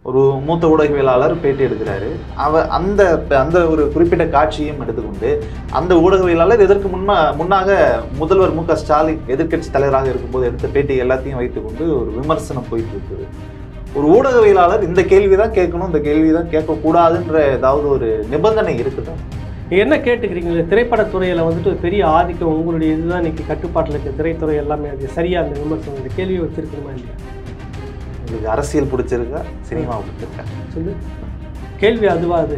ஒரு மூத்த ஊடகவியலாளர் பேட்டி எடுக்கிறாரு அவ அந்த அந்த ஒரு குறிப்பிட்ட காட்சியும் எடுத்துக்கொண்டு அந்த ஊடகவியலாளர் இதற்கு முன்ன முன்னாக முதல்வர் மு க ஸ்டாலின் எதிர்க்கட்சி தலைவராக இருக்கும்போது எடுத்த பேட்டி எல்லாத்தையும் வைத்துக்கொண்டு ஒரு விமர்சனம் போயிட்டு இருக்குது ஒரு ஊடகவியலாளர் இந்த கேள்வி தான் கேட்கணும் இந்த கேள்வி தான் கேட்கக்கூடாதுன்ற ஏதாவது ஒரு நிபந்தனை இருக்குதா நீங்க என்ன கேட்டுக்கிறீங்களே திரைப்படத்துறையில் வந்துட்டு ஒரு பெரிய ஆதிக்கம் உங்களுடைய இதுதான் இன்னைக்கு கட்டுப்பாட்டில் இருக்க திரைத்துறை எல்லாமே அது சரியா அந்த விமர்சனம் இந்த கேள்வியை வச்சிருக்கணுமா இல்லையா உங்களுக்கு அரசியல் பிடிச்சிருக்கா சினிமா பிடிச்சிருக்கா சொல்லு கேள்வி அதுவா அது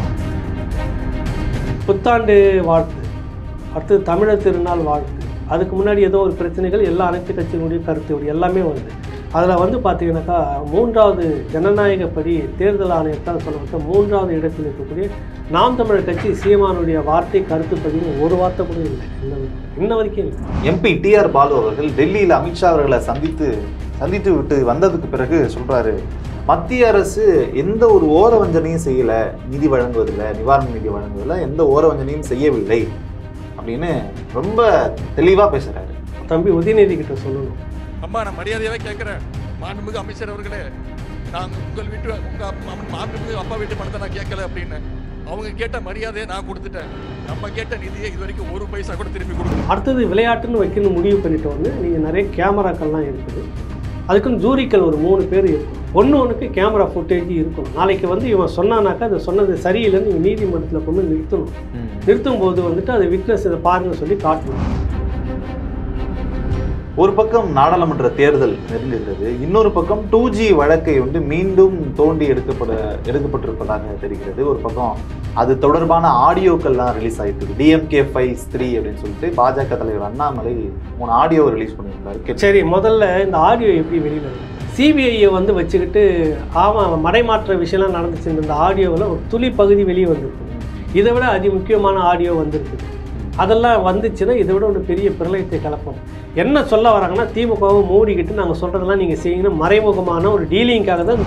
புத்தாண்டு வாழ்த்து அடுத்தது தமிழர் திருநாள் வாழ்த்து அதுக்கு முன்னாடி ஏதோ ஒரு பிரச்சனைகள் எல்லா அனைத்து கட்சிகளுடைய கருத்து இப்படி எல்லாமே வருது அதில் வந்து பார்த்தீங்கன்னாக்கா மூன்றாவது ஜனநாயகப்படி தேர்தல் ஆணையத்தால் சொல்லப்பட்ட மூன்றாவது இடத்தில் இருக்கக்கூடிய நாம் தமிழர் கட்சி சீமானுடைய வார்த்தை கருத்து பதிவு ஒரு வார்த்தை கூட இல்லை இன்ன இன்ன வரைக்கும் இல்லை எம்பி டிஆர் பாலு அவர்கள் டெல்லியில் அமித்ஷா அவர்களை சந்தித்து சந்தித்து விட்டு வந்ததுக்கு பிறகு சொல்றாரு மத்திய அரசு எந்த ஒரு ஓர வஞ்சனையும் செய்யல நிதி வழங்குவதில்லை நிவாரண நிதி வழங்குவதில்லை எந்த ஓர வஞ்சனையும் செய்யவில்லை அப்படின்னு ரொம்ப தெளிவா பேசுறாரு தம்பி உதயநிதி கிட்ட சொல்லணும் அம்மா நான் மரியாதையாவே கேட்கிறேன் மாண்புமிகு அமைச்சர் அவர்களே நான் உங்கள் வீட்டு உங்க அப்பா- மாண்புமிகு அப்பா வீட்டு பணத்தை நான் கேட்கல அப்படின்னு அவங்க கேட்ட மரியாதையை நான் கொடுத்துட்டேன் நம்ம கேட்ட நிதியை இது வரைக்கும் ஒரு பைசா கூட திருப்பி கொடுக்கல அடுத்தது விளையாட்டுன்னு வைக்கணும் முடிவு பண்ணிட்டு வந்து நீங்கள் நிறைய கேமராக்கள்லாம் இருக்குது அதுக்குன்னு ஜூரிக்கள் ஒரு மூணு பேர் இருக்கும் ஒன்று ஒன்றுக்கு கேமரா ஃபுட்டேஜ் இருக்கணும் நாளைக்கு வந்து இவன் சொன்னானாக்கா அது சொன்னது சரியில்லைன்னு நீங்கள் நீதிமன்றத்தில் கொண்டு வந்து நிறுத்தணும் நிறுத்தும் போது வந்துட்டு அதை விட்னஸ் இதை பாருங்க சொல்லி காட்டணும் ஒரு பக்கம் நாடாளுமன்ற தேர்தல் நெருங்குகிறது இன்னொரு பக்கம் டூ ஜி வழக்கை வந்து மீண்டும் தோண்டி எடுக்கப்பட எடுக்கப்பட்டிருப்பதாக தெரிகிறது ஒரு பக்கம் அது தொடர்பான ஆடியோக்கள்லாம் ரிலீஸ் ஆயிட்டு இருக்கு டிஎம்கே ஃபைல்ஸ் த்ரீ அப்படின்னு சொல்லிட்டு பாஜக தலைவர் அண்ணாமலை மூணு ஆடியோ ரிலீஸ் பண்ணியிருந்தாரு கேட்டு- சரி முதல்ல இந்த ஆடியோ எப்படி வெளியில் வருது சிபிஐயை வந்து வச்சுக்கிட்டு ஆமாம் மடைமாற்ற விஷயம்லாம் நடந்துச்சு இந்த ஆடியோவில் ஒரு துளி பகுதி வெளியே வந்திருக்கு இதை விட அதி முக்கியமான ஆடியோ வந்திருக்குது அதெல்லாம் வந்துச்சுன்னா இதை விட ஒரு பெரிய பிரளயத்தை கலப்போம் என்ன சொல்ல வராங்கன்னா திமுகவை மூடிக்கிட்டு நாங்கள் சொல்கிறதெல்லாம் நீங்கள் செய்யணும் மறைமுகமான ஒரு டீலிங்காக தான்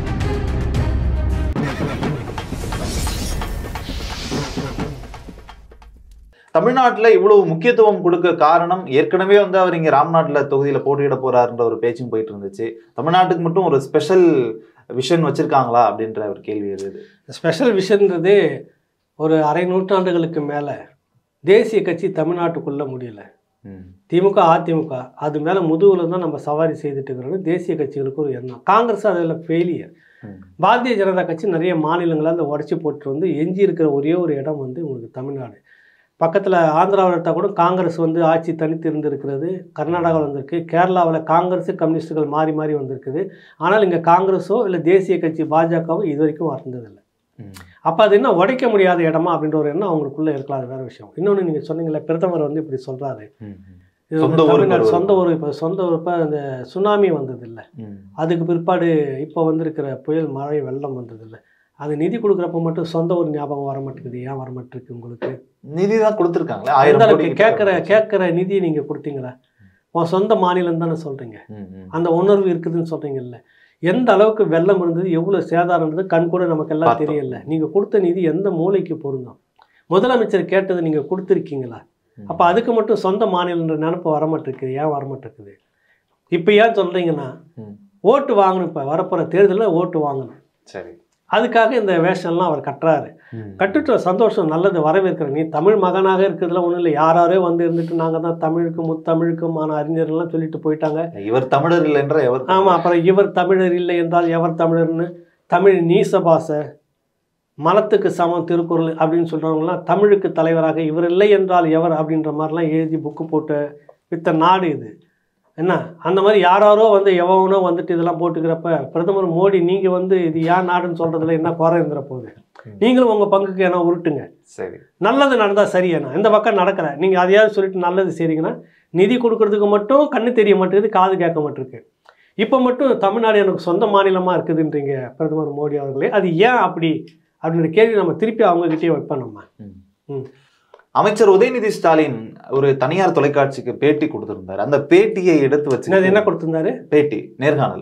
தமிழ்நாட்டுல இவ்வளவு முக்கியத்துவம் கொடுக்க காரணம் ஏற்கனவே வந்து அவர் இங்க ராம்நாட்ல தொகுதியில போட்டியிட போறாருன்ற ஒரு பேச்சும் போயிட்டு இருந்துச்சு தமிழ்நாட்டுக்கு மட்டும் ஒரு ஸ்பெஷல் விஷன் வச்சிருக்காங்களா அப்படின்ற ஒரு கேள்வி எழுது ஸ்பெஷல் விஷன்றது ஒரு அரை நூற்றாண்டுகளுக்கு மேலே தேசிய கட்சி தமிழ்நாட்டுக்குள்ளே முடியல திமுக அதிமுக அது மேலே முதுகில் தான் நம்ம சவாரி செய்துட்டு இருக்கிறோம் தேசிய கட்சிகளுக்கு ஒரு எண்ணம் காங்கிரஸ் அதில் ஃபெயிலியர் பாரதிய ஜனதா கட்சி நிறைய மாநிலங்களை அந்த உடச்சி போட்டு வந்து எஞ்சி இருக்கிற ஒரே ஒரு இடம் வந்து உங்களுக்கு தமிழ்நாடு பக்கத்தில் ஆந்திராவில் எடுத்தால் கூட காங்கிரஸ் வந்து ஆட்சி தனித்து இருந்திருக்கிறது கர்நாடகாவில் வந்திருக்கு கேரளாவில் காங்கிரஸ் கம்யூனிஸ்டுகள் மாறி மாறி வந்திருக்குது ஆனால் இங்கே காங்கிரஸோ இல்லை தேசிய கட்சி பாஜகவோ இது வரைக்கும் வந்ததில்லை அப்போ அது என்ன உடைக்க முடியாத இடமா அப்படின்ற ஒரு எண்ணம் அவங்களுக்குள்ளே இருக்கலாம் அது வேற விஷயம் இன்னொன்று நீங்கள் சொன்னீங்களே பிரதமர் வந்து இப்படி சொல்கிறாரு இது சொந்த வந்து ஊருக்கு தமிழ்நாடு வருவாரு. சொந்த ஊர் இப்போ சொந்த ஊர் இப்போ அந்த சுனாமி வந்ததில்லை அதுக்கு பிற்பாடு இப்போ வந்திருக்கிற புயல் மழை வெள்ளம் வந்ததில்லை அது நிதி கொடுக்குறப்ப மட்டும் சொந்த ஊர் ஞாபகம் வர மாட்டேங்குது ஏன் வர மாட்டேங்குது உங்களுக்கு நிதி தான் கொடுத்துருக்காங்களே எந்த ஆயிரம் அளவுக்கு கோடி கேட்குற கேட்குற நிதியை நீங்கள் கொடுத்தீங்களா உன் சொந்த மாநிலம் தானே சொல்கிறீங்க அந்த உணர்வு இருக்குதுன்னு சொல்கிறீங்கல்ல எந்த அளவுக்கு வெள்ளம் இருந்தது எவ்வளோ சேதாரம் இருந்தது கண் கூட நமக்கு எல்லாம் பார்த்தோம். தெரியல நீங்கள் கொடுத்த நிதி எந்த மூலைக்கு பொருந்தும் முதலமைச்சர் கேட்டதை நீங்கள் கொடுத்துருக்கீங்களா அப்போ அதுக்கு மட்டும் சொந்த மாநிலன்ற நினப்பு வரமாட்டிருக்குது ஏன் வரமாட்டிருக்குது இப்போ ஏன் சொல்கிறீங்கன்னா ம். ஓட்டு வாங்கணும் இப்போ வரப்போகிற தேர்தலில் ஓட்டு வாங்கணும் சரி அதுக்காக இந்த வேஷம்லாம் அவர் கட்டுறாரு கட்டுட்டு சந்தோஷம் நல்லது வரவேற்கிறேன் நீ தமிழ் மகனாக இருக்கிறதுல ஒன்றும் இல்லை யாராரோ வந்து இருந்துட்டு நாங்கள் தான் தமிழுக்கு முத்தமிழுக்குமான அறிஞர்கள்லாம் சொல்லிட்டு போயிட்டாங்க இவர் தமிழர் இல்லை என்ற எவர் ஆமாம் அப்புறம் இவர் தமிழர் இல்லை என்றால் எவர் தமிழர்னு தமிழ் நீச பாசை மலத்துக்கு சமம் திருக்குறள் அப்படின்னு சொல்கிறவங்களாம் தமிழுக்கு தலைவராக இவர் இல்லை என்றால் எவர் அப்படின்ற மாதிரிலாம் எழுதி புக்கு போட்டு வித்த நாடு இது என்ன அந்த மாதிரி யாராரோ வந்து எவனோ வந்துட்டு இதெல்லாம் போட்டுக்கிறப்ப பிரதமர் மோடி நீங்கள் வந்து இது ஏன் நாடுன்னு சொல்கிறதுல என்ன குறை இருந்துற போகுது நீங்களும் உங்கள் பங்குக்கு என்ன உருட்டுங்க சரி நல்லது நடந்தால் சரி என்ன இந்த பக்கம் நடக்கலை நீங்கள் அதையாவது சொல்லிட்டு நல்லது செய்றீங்கன்னா நிதி கொடுக்கறதுக்கு மட்டும் கண்ணு தெரிய மாட்டேங்குது காது கேட்க மாட்டிருக்கு இப்போ மட்டும் தமிழ்நாடு எனக்கு சொந்த மாநிலமாக இருக்குதுன்றீங்க பிரதமர் மோடி அவர்களே அது ஏன் அப்படி அப்படின்ற கேள்வி நம்ம திருப்பி அவங்ககிட்டயே வைப்போம் நம்ம ம். அமைச்சர் உதயநிதி ஸ்டாலின் ஒரு தனியார் தொலைக்காட்சிக்கு பேட்டி கொடுத்திருந்தார் அந்த பேட்டியை எடுத்து வச்சு என்னது என்ன கொடுத்திருந்தாரு பேட்டி நேர்காணல்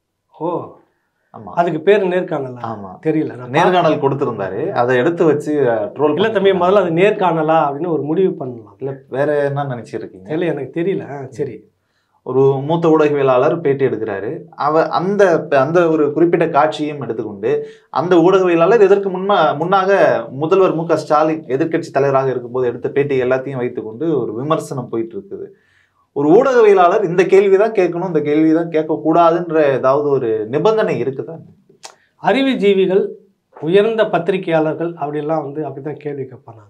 ஓ ஆமா அதுக்கு பேர் நேர்காணலா ஆமா தெரியல நான் நேர்காணல் கொடுத்திருந்தாரு அதை எடுத்து வச்சு ட்ரோல் இல்லை தம்பி முதல்ல அது நேர்காணலா அப்படின்னு ஒரு முடிவு பண்ணலாம் இல்ல வேற என்ன நினைச்சிருக்கீங்க தெரியல எனக்கு தெரியல ஆ, சரி ஒரு மூத்த ஊடகவியலாளர் பேட்டி எடுக்கிறாரு அவ அந்த அந்த ஒரு குறிப்பிட்ட காட்சியும் எடுத்துக்கொண்டு அந்த ஊடகவியலாளர் இதற்கு முன்மா முன்னாக முதல்வர் மு க ஸ்டாலின் எதிர்க்கட்சி தலைவராக இருக்கும்போது எடுத்த பேட்டி எல்லாத்தையும் வைத்துக்கொண்டு ஒரு விமர்சனம் போயிட்டு இருக்குது ஒரு ஊடகவியலாளர் இந்த கேள்வி தான் கேட்கணும் இந்த கேள்வி தான் கேட்கக்கூடாதுன்ற ஏதாவது ஒரு நிபந்தனை இருக்குதா அறிவுஜீவிகள் உயர்ந்த பத்திரிகையாளர்கள் அப்படிலாம் வந்து அப்படி தான் கேள்வி கேட்பாங்க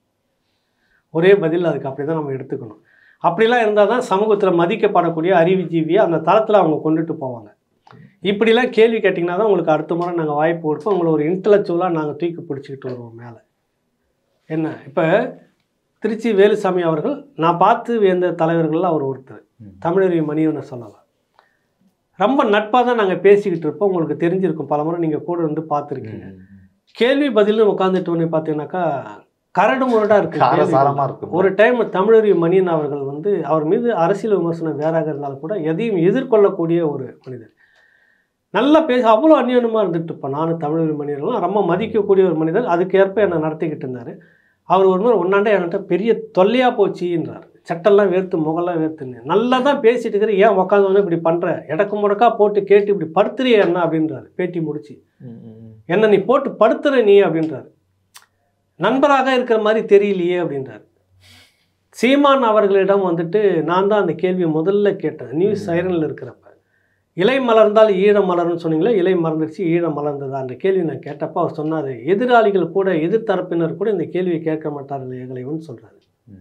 ஒரே பதில் அதுக்கு அப்படி தான் நம்ம எடுத்துக்கணும் அப்படிலாம் இருந்தால் தான் சமூகத்தில் மதிக்கப்படக்கூடிய அறிவுஜீவியை அந்த தளத்தில் அவங்க கொண்டுட்டு போவாங்க இப்படிலாம் கேள்வி கேட்டிங்கன்னா தான் உங்களுக்கு அடுத்த முறை நாங்கள் வாய்ப்பு கொடுப்போம் உங்களை ஒரு இன்டலெக்சுவலாக நாங்கள் தூக்கி பிடிச்சிக்கிட்டு வருவோம் மேலே என்ன இப்போ திருச்சி வேலுசாமி அவர்கள் நான் பார்த்து வியந்த தலைவர்கள் அவர் ஒருத்தர் தமிழறிவு மணியனை சொல்லலாம் ரொம்ப நட்பாக தான் நாங்கள் பேசிக்கிட்டு இருப்போம் உங்களுக்கு தெரிஞ்சிருக்கும் பல முறை நீங்கள் கூட இருந்து பார்த்துருக்கீங்க கேள்வி பதில்னு உட்காந்துட்டு உடனே பார்த்தீங்கன்னாக்கா கரடு முரடாக இருக்கு கேள்வி காரசாரமா பதில். இருக்கு ஒரு டைம் தமிழறிவு மணியன் அவர்கள் வந்து அவர் மீது அரசியல் விமர்சனம் வேறாக இருந்தாலும் கூட எதையும் எதிர்கொள்ளக்கூடிய ஒரு மனிதர் நல்லா பேச அவ்வளோ அந்யோன்யமாக இருந்துட்டு இருப்பேன் நானும் தமிழறிவு மணியன்லாம் ரொம்ப மதிக்கக்கூடிய ஒரு மனிதர் அதுக்கேற்ப என்னை நடத்திக்கிட்டு இருந்தார் அவர் ஒரு மாதிரி ஒன்னாண்டே என்கிட்ட பெரிய தொல்லையாக போச்சுன்றார் சட்டெல்லாம் வேர்த்து முகெல்லாம் வேர்த்துன்னு நல்லா தான் பேசிட்டு இருக்கிற ஏன் உட்காந்து இப்படி பண்ணுற இடக்கு முடக்கா போட்டு கேட்டு இப்படி படுத்துறிய என்ன அப்படின்றாரு பேட்டி முடிச்சு என்ன நீ போட்டு படுத்துற நீ அப்படின்றாரு நண்பராக இருக்கிற மாதிரி தெரியலையே அப்படின்றாரு சீமான் அவர்களிடம் வந்துட்டு நான் தான் அந்த கேள்வியை முதல்ல கேட்டேன் நியூஸ் சைரனில் இருக்கிறப்ப இலை மலர்ந்தால் ஈழம் மலர்னு சொன்னீங்களே இலை மலர்ந்துருச்சு ஈழம் மலர்ந்ததா அந்த கேள்வி நான் கேட்டப்போ அவர் சொன்னார் எதிராளிகள் கூட எதிர்த்தரப்பினர் கூட இந்த கேள்வியை கேட்க மாட்டார்கள் எங்களைவன் சொல்கிறாரு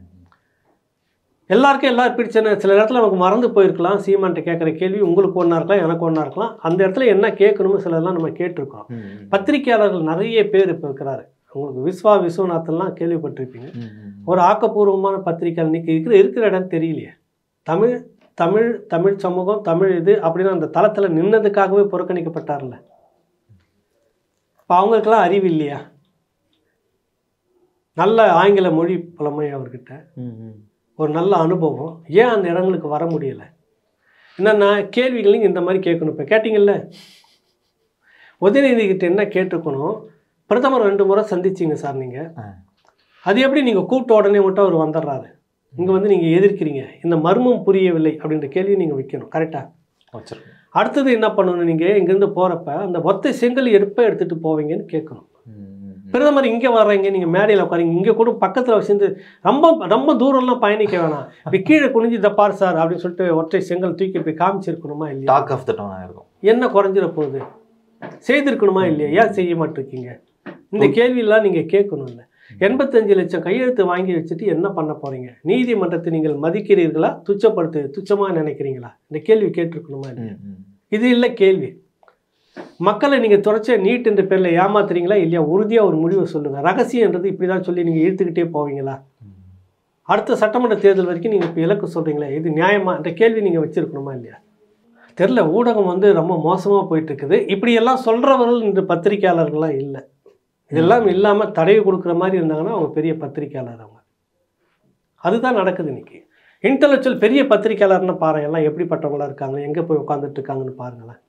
எல்லாருக்கும் எல்லாரும் பிடிச்சன சில இடத்துல நமக்கு மறந்து போயிருக்கலாம் சீமான்ட்ட கேட்குற கேள்வி உங்களுக்கு ஒன்றா இருக்கலாம் எனக்கு ஒன்றா இருக்கலாம் அந்த இடத்துல என்ன கேட்கணுமோ சிலதெல்லாம் நம்ம கேட்டிருக்கோம் பத்திரிக்கையாளர்கள் நிறைய பேர் இப்போ இருக்கிறாரு உங்களுக்கு விஸ்வா விஸ்வநாதன்லாம் கேள்விப்பட்டிருப்பீங்க ஒரு ஆக்கப்பூர்வமான பத்திரிக்கை இன்னைக்கு இருக்கிற இருக்கிற இடம் தெரியலையே தமிழ் தமிழ் தமிழ் சமூகம் தமிழ் இது அப்படின்னு அந்த தளத்தில் நின்னதுக்காகவே புறக்கணிக்கப்பட்டார்ல இப்போ அவங்களுக்கெல்லாம் அறிவு இல்லையா நல்ல ஆங்கில மொழி புலமை அவர்கிட்ட ஒரு நல்ல அனுபவம் ஏன் அந்த இடங்களுக்கு வர முடியல என்னென்னா கேள்விகளையும் இந்த மாதிரி கேட்கணும் இப்போ கேட்டிங்கல்ல உதயநிதி கிட்ட என்ன கேட்டிருக்கணும் பிரதமர் ரெண்டு முறை சந்திச்சிங்க சார் நீங்கள் ஆ. அது எப்படி நீங்கள் கூப்பிட்ட உடனே மட்டும் அவர் வந்துடுறாரு இங்கே வந்து நீங்கள் எதிர்க்கிறீங்க இந்த மர்மம் புரியவில்லை அப்படின்ற கேள்வியை நீங்கள் வைக்கணும் கரெக்டாக வச்சிருக்கோம் அடுத்தது என்ன பண்ணணும் நீங்கள் இங்கேருந்து போகிறப்ப அந்த ஒத்தை செங்கல் எப்போ எடுத்துகிட்டு போவீங்கன்னு கேட்கணும் பிரதமர் இங்கே வர்றீங்க நீங்கள் மேடையில் உட்காரீங்க இங்கே கூட பக்கத்தில் வச்சிருந்து ரொம்ப ரொம்ப தூரம்லாம் பயணிக்க வேணாம் இப்படி கீழே குனிஞ்சு இதை பார் சார் அப்படின்னு சொல்லிட்டு ஒற்றை செங்கல் தூக்கி போய் காமிச்சிருக்கணுமா இல்லையா டாக் ஆஃப் த டவுன் இருக்கும் என்ன குறைஞ்சிட போகுது செய்திருக்கணுமா இல்லையா ஏன் செய்ய மாட்டிருக்கீங்க இந்த கேள்வியெல்லாம் நீங்கள் கேட்கணும்ல எண்பத்தஞ்சு லட்சம் கையெழுத்து வாங்கி வச்சுட்டு என்ன பண்ண போறீங்க நீதிமன்றத்தை நீங்கள் மதிக்கிறீர்களா துச்சப்படுத்து துச்சமாக நினைக்கிறீங்களா இந்த கேள்வி கேட்டிருக்கணுமா இல்லையா இது இல்லை கேள்வி மக்களை நீங்கள் தொடர்ச்சியா நீட் என்ற பேரில் ஏமாத்துறீங்களா இல்லையா உறுதியாக ஒரு முடிவை சொல்லுங்கள் ரகசியன்றது இப்படி தான் சொல்லி நீங்கள் இழுத்துக்கிட்டே போவீங்களா அடுத்த சட்டமன்ற தேர்தல் வரைக்கும் நீங்கள் இப்போ இலக்கு சொல்கிறீங்களா இது நியாயமா என்ற கேள்வி நீங்கள் வச்சிருக்கணுமா இல்லையா தெரில ஊடகம் வந்து ரொம்ப மோசமாக போயிட்டு இருக்குது இப்படியெல்லாம் சொல்கிறவர்கள் இன்று பத்திரிக்கையாளர்கள்லாம் இல்லை இதெல்லாம் இல்லாமல் தடவி கொடுக்குற மாதிரி இருந்தாங்கன்னா அவங்க பெரிய பத்திரிக்கையாளர் அவங்க அதுதான் நடக்குது இன்னைக்கு இன்டலெக்சுவல் பெரிய பத்திரிக்கையாளர்னு பாருங்க எல்லாம் எப்படிப்பட்டவங்களா இருக்காங்க எங்கே போய் உட்காந்துட்டு இருக்காங்கன்னு பாருங்களேன்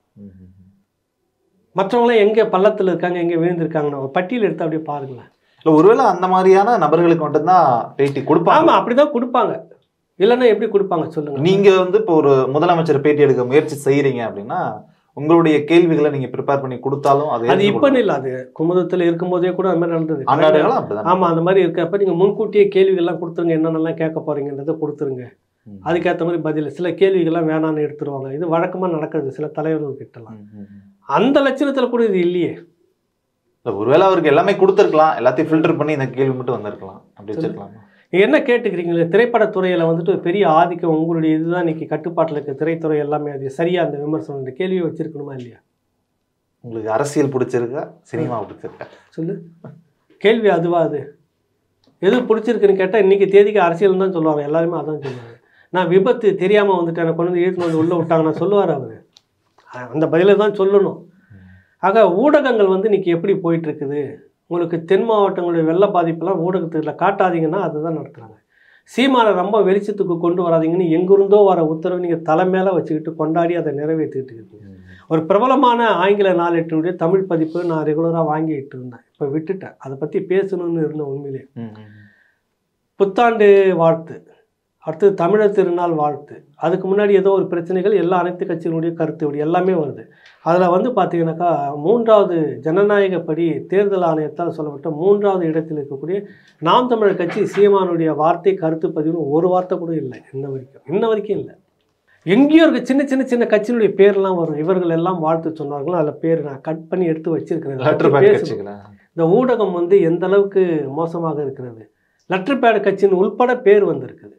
மற்றவங்களாம் எங்கே பள்ளத்தில் இருக்காங்க எங்கே விழுந்திருக்காங்கன்னு ஒரு பட்டியல் எடுத்து அப்படியே பாருங்களேன் இல்ல ஒருவேளை அந்த மாதிரியான நபர்களுக்கு மட்டும்தான் பேட்டி கொடுப்பாங்க ஆமாம் அப்படி தான் கொடுப்பாங்க இல்லைன்னா எப்படி கொடுப்பாங்க சொல்லுங்க நீங்க வந்து இப்போ ஒரு முதலமைச்சர் பேட்டி எடுக்க முயற்சி செய்யறீங்க அப்படின்னா உங்களுடைய கேள்விகளை நீங்க ப்ரிப்பேர் பண்ணி கொடுத்தாலும் அது அது இப்போ இல்லை அது குமுதத்தில் இருக்கும்போதே கூட அந்த மாதிரி நடந்தது அன்னாடைகளும் அப்படிதான் ஆமாம் அந்த மாதிரி இருக்கப்ப நீங்கள் முன்கூட்டியே கேள்விகள்லாம் கொடுத்துருங்க என்னென்னலாம் கேட்க போறீங்கன்றதை கொடுத்துருங்க ம். அதுக்கேற்ற மாதிரி பதில் சில கேள்விகள்லாம் வேணான்னு எடுத்துருவாங்க இது வழக்கமாக நடக்கிறது சில தலைவர்கள் கிட்டலாம் ம், ம், ம். அந்த லட்சணத்தில் கூட இது இல்லையே இல்ல, ஒருவேளை அவருக்கு எல்லாமே கொடுத்துருக்கலாம் எல்லாத்தையும் ஃபில்டர் பண்ணி இந்த கேள்வி மட்டும் வந்திருக்கலாம் அப்படி வச்சிருக்கலாம் நீங்க என்ன கேட்டுக்கிறீங்களே திரைப்படத்துறையில் வந்துட்டு ஒரு பெரிய ஆதிக்கம் உங்களுடைய இதுதான் இன்னைக்கு கட்டுப்பாட்டில் இருக்க திரைத்துறை எல்லாமே அது சரியா அந்த விமர்சனம் இந்த கேள்வியை வச்சிருக்கணுமா இல்லையா உங்களுக்கு அரசியல் பிடிச்சிருக்கா சினிமா பிடிச்சிருக்கா சொல்லு கேள்வி அதுவா அது எது பிடிச்சிருக்குன்னு கேட்டால் இன்னைக்கு தேதிக்கு அரசியல் தான் சொல்லுவாங்க எல்லாருமே அதான் சொல்லுவாங்க நான் விபத்து தெரியாமல் வந்துட்டு எனக்கு கொண்டு வந்து இழுத்துன்னு வந்து உள்ளே விட்டாங்கன்னா சொல்லுவார் அவர் அந்த பதிலை தான் சொல்லணும் ஆக ஊடகங்கள் வந்து இன்னைக்கு எப்படி போயிட்டு இருக்குது உங்களுக்கு தென் மாவட்டங்களுடைய வெள்ள பாதிப்பெல்லாம் ஊடகத்தில் காட்டாதீங்கன்னா அதுதான் நடத்துகிறாங்க சீமானை ரொம்ப வெளிச்சத்துக்கு கொண்டு வராதீங்கன்னு எங்கிருந்தோ வர உத்தரவு நீங்கள் தலை மேலே வச்சுக்கிட்டு கொண்டாடி அதை நிறைவேற்றிட்டு இருக்கீங்க ஒரு பிரபலமான ஆங்கில நாளேட்டினுடைய தமிழ் பதிப்பு நான் ரெகுலராக வாங்கிட்டு இருந்தேன் இப்போ விட்டுட்டேன் அதை பற்றி பேசணும்னு இருந்தேன் உண்மையிலே ம், ம், புத்தாண்டு வாழ்த்து அடுத்தது தமிழர் திருநாள் வாழ்த்து அதுக்கு முன்னாடி ஏதோ ஒரு பிரச்சனைகள் எல்லா அனைத்து கட்சிகளுடைய கருத்து இப்படி எல்லாமே வருது அதில் வந்து பார்த்தீங்கன்னாக்கா மூன்றாவது ஜனநாயகப்படி தேர்தல் ஆணையத்தால் சொல்லப்பட்ட மூன்றாவது இடத்தில் இருக்கக்கூடிய நாம் தமிழர் கட்சி சீமானுடைய வார்த்தை கருத்து பதிவு ஒரு வார்த்தை கூட இல்லை இன்ன வரைக்கும் இன்ன வரைக்கும் இல்லை எங்கேயோ இருக்க சின்ன சின்ன சின்ன கட்சியினுடைய பேர்லாம் வரும் இவர்கள் எல்லாம் வாழ்த்து சொன்னார்கள் அதில் பேர் நான் கட் பண்ணி எடுத்து வச்சிருக்கிறேன் லெட்டர் பேசணும். பேட் கட்சிகளா இந்த ஊடகம் வந்து எந்த அளவுக்கு மோசமாக இருக்கிறது லெட்டர் பேட் கட்சின்னு உள்பட பேர் வந்திருக்குது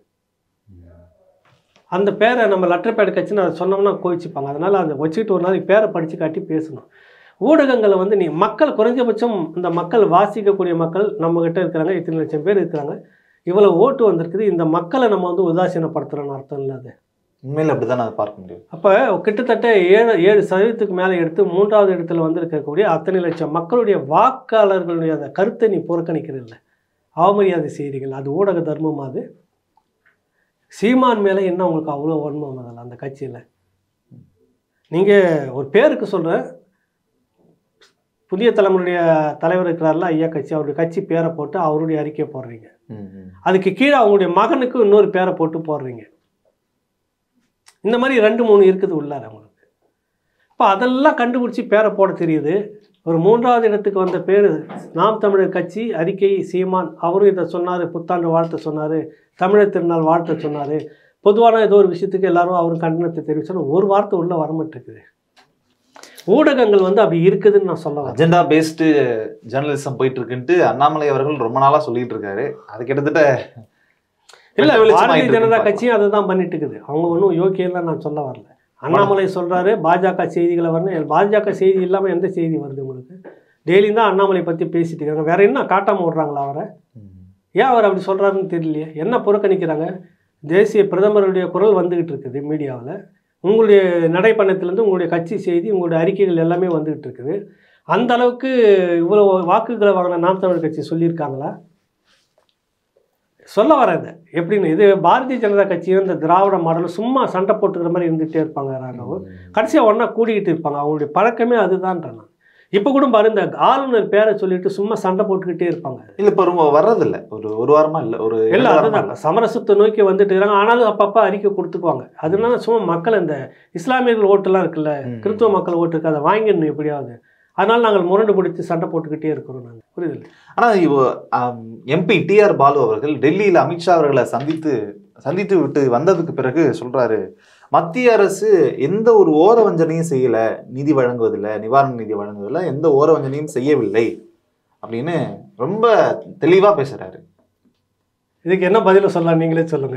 அந்த பேரை நம்ம லெட்டர் பேட் கட்சின்னு அதை சொன்னோம்னா கோவிச்சுப்பாங்க அதனால் அதை வச்சுக்கிட்டு ஒரு நாளைக்கு பேரை படித்து காட்டி பேசணும் ஊடகங்களை வந்து நீ மக்கள் குறைஞ்சபட்சம் இந்த மக்கள் வாசிக்கக்கூடிய மக்கள் நம்மக்கிட்ட இருக்கிறாங்க இத்தனை லட்சம் பேர் இருக்கிறாங்க இவ்வளோ ஓட்டு வந்திருக்குது இந்த மக்களை நம்ம வந்து உதாசீனப்படுத்துகிறோன்னு அர்த்தம் இல்லை அது உண்மையில அப்படிதான் அதை பார்க்க முடியும் அப்போ கிட்டத்தட்ட ஏழு ஏழு சதவீதத்துக்கு மேலே எடுத்து மூன்றாவது இடத்துல வந்திருக்கக்கூடிய அத்தனை லட்சம் மக்களுடைய வாக்காளர்களுடைய அந்த கருத்தை நீ புறக்கணிக்கிறதில்ல அவமரியாதை செய்கிறீர்கள் அது ஊடக தர்மம் அது சீமான் மேலே என்ன உங்களுக்கு அவ்வளோ வன்மம் அதில் அந்த கட்சியில் நீங்கள் ஒரு பேருக்கு சொல்கிறேன் புதிய தலைமுறையுடைய தலைவர் இருக்கிறார்ல ஐயா கட்சி அவருடைய கட்சி பேரை போட்டு அவருடைய அறிக்கையை போடுறீங்க ம், ம். அதுக்கு கீழே அவங்களுடைய மகனுக்கு இன்னொரு பேரை போட்டு போடுறீங்க இந்த மாதிரி ரெண்டு மூணு இருக்குது உள்ளார அவங்களுக்கு இப்போ அதெல்லாம் கண்டுபிடிச்சி பேரை போட தெரியுது ஒரு மூன்றாவது இடத்துக்கு வந்த பேர் நாம் தமிழர் கட்சி அறிக்கை சீமான் அவரும் இதை சொன்னார் புத்தாண்டு வாழ்த்து சொன்னார் தமிழர் திருநாள் வாழ்த்து சொன்னார் பொதுவான ஏதோ ஒரு விஷயத்துக்கு எல்லாரும் அவரும் கண்டனத்தை தெரிவிச்சாலும் ஒரு வார்த்தை உள்ள வரமாட்டிருக்குது ஊடகங்கள் வந்து அப்படி இருக்குதுன்னு நான் சொல்ல வரேன் அஜெண்டா பேஸ்டு ஜேர்னலிசம் போயிட்டு இருக்குன்ட்டு அண்ணாமலை அவர்கள் ரொம்ப நாளா சொல்லிட்டு இருக்காரு அது கிட்டத்தட்ட இல்ல வெட்ட வெளிச்சமா பாரதிய ஆயிட்டு ஜனதா இருக்குன்னு கட்சியும் அதை தான் பண்ணிட்டு இருக்குது அவங்க ஒன்றும் யோக்கியம்லாம் நான் சொல்ல வரல அண்ணாமலை சொல்றாரு பாஜக செய்திகளை வரணும் பாஜக செய்தி இல்லாம எந்த செய்தி வருது உங்களுக்கு டெய்லியும் தான் அண்ணாமலை பத்தி பேசிட்டு இருக்காங்க வேற என்ன காட்டாம விடுறாங்களா அவரை ம். ஏன் அவர் அப்படி சொல்றாருன்னு தெரியலையே என்ன புறக்கணிக்கிறாங்க தேசிய பிரதமருடைய குரல் வந்துகிட்டு இருக்குது மீடியாவில் உங்களுடைய நடைப்பயணத்திலேருந்து உங்களுடைய கட்சி செய்தி உங்களுடைய அறிக்கைகள் எல்லாமே வந்துகிட்டு இருக்குது அந்த அளவுக்கு இவ்வளோ வாக்குகளை வாங்கின நாம் தமிழர் கட்சி சொல்லியிருக்காங்களா சொல்ல வரது எப்படின்னு இது பாரதிய ஜனதா கட்சியும் இந்த திராவிட மாடல் சும்மா சண்டை போட்டுக்கிற மாதிரி இருந்துகிட்டே இருப்பாங்க ராகவ் கடைசியாக ஒன்றா கூடிக்கிட்டு இருப்பாங்க அவங்களுடைய பழக்கமே அதுதான்றான் நான் இப்போ கூட பாரு இந்த ஆளுநர் பேரை சொல்லிட்டு சும்மா சண்டை போட்டுக்கிட்டே இருப்பாங்க இல்ல இப்ப ரொம்ப வர்றதில்ல ஒரு ஒரு வாரமா இல்ல ஒரு இல்ல இரண்டு வாரமா அதுதான் சமரசத்தை நோக்கி வந்துட்டு இருக்காங்க ஆனாலும் அப்பப்போ அறிக்கை கொடுத்துக்குவாங்க அதனால சும்மா மக்கள் இந்த இஸ்லாமியர்கள் ஓட்டுலாம் இருக்குல்ல ம். கிறிஸ்துவ மக்கள் ஓட்டு இருக்கு அதை வாங்கிடணும் எப்படியாவது அதனால நாங்கள் முரண்டு பிடிச்சி சண்டை போட்டுக்கிட்டே இருக்கிறோம் நாங்கள் புரியுது ஆனா இவ எம்பி டிஆர் பாலு அவர்கள் டெல்லியில அமித்ஷா அவர்களை சந்தித்து சந்தித்து விட்டு வந்ததுக்கு பிறகு சொல்றாரு மத்திய அரசு எந்த ஒரு ஓர வஞ்சனையும் செய்யல நிதி வழங்குவதில்ல நிவாரண நிதி வழங்குவதில்ல எந்த ஓர வஞ்சனையும் செய்யவில்லை அப்படின்னு ரொம்ப தெளிவா பேசுறாரு இதுக்கு என்ன பதில சொல்லலாம் நீங்களே சொல்லுங்க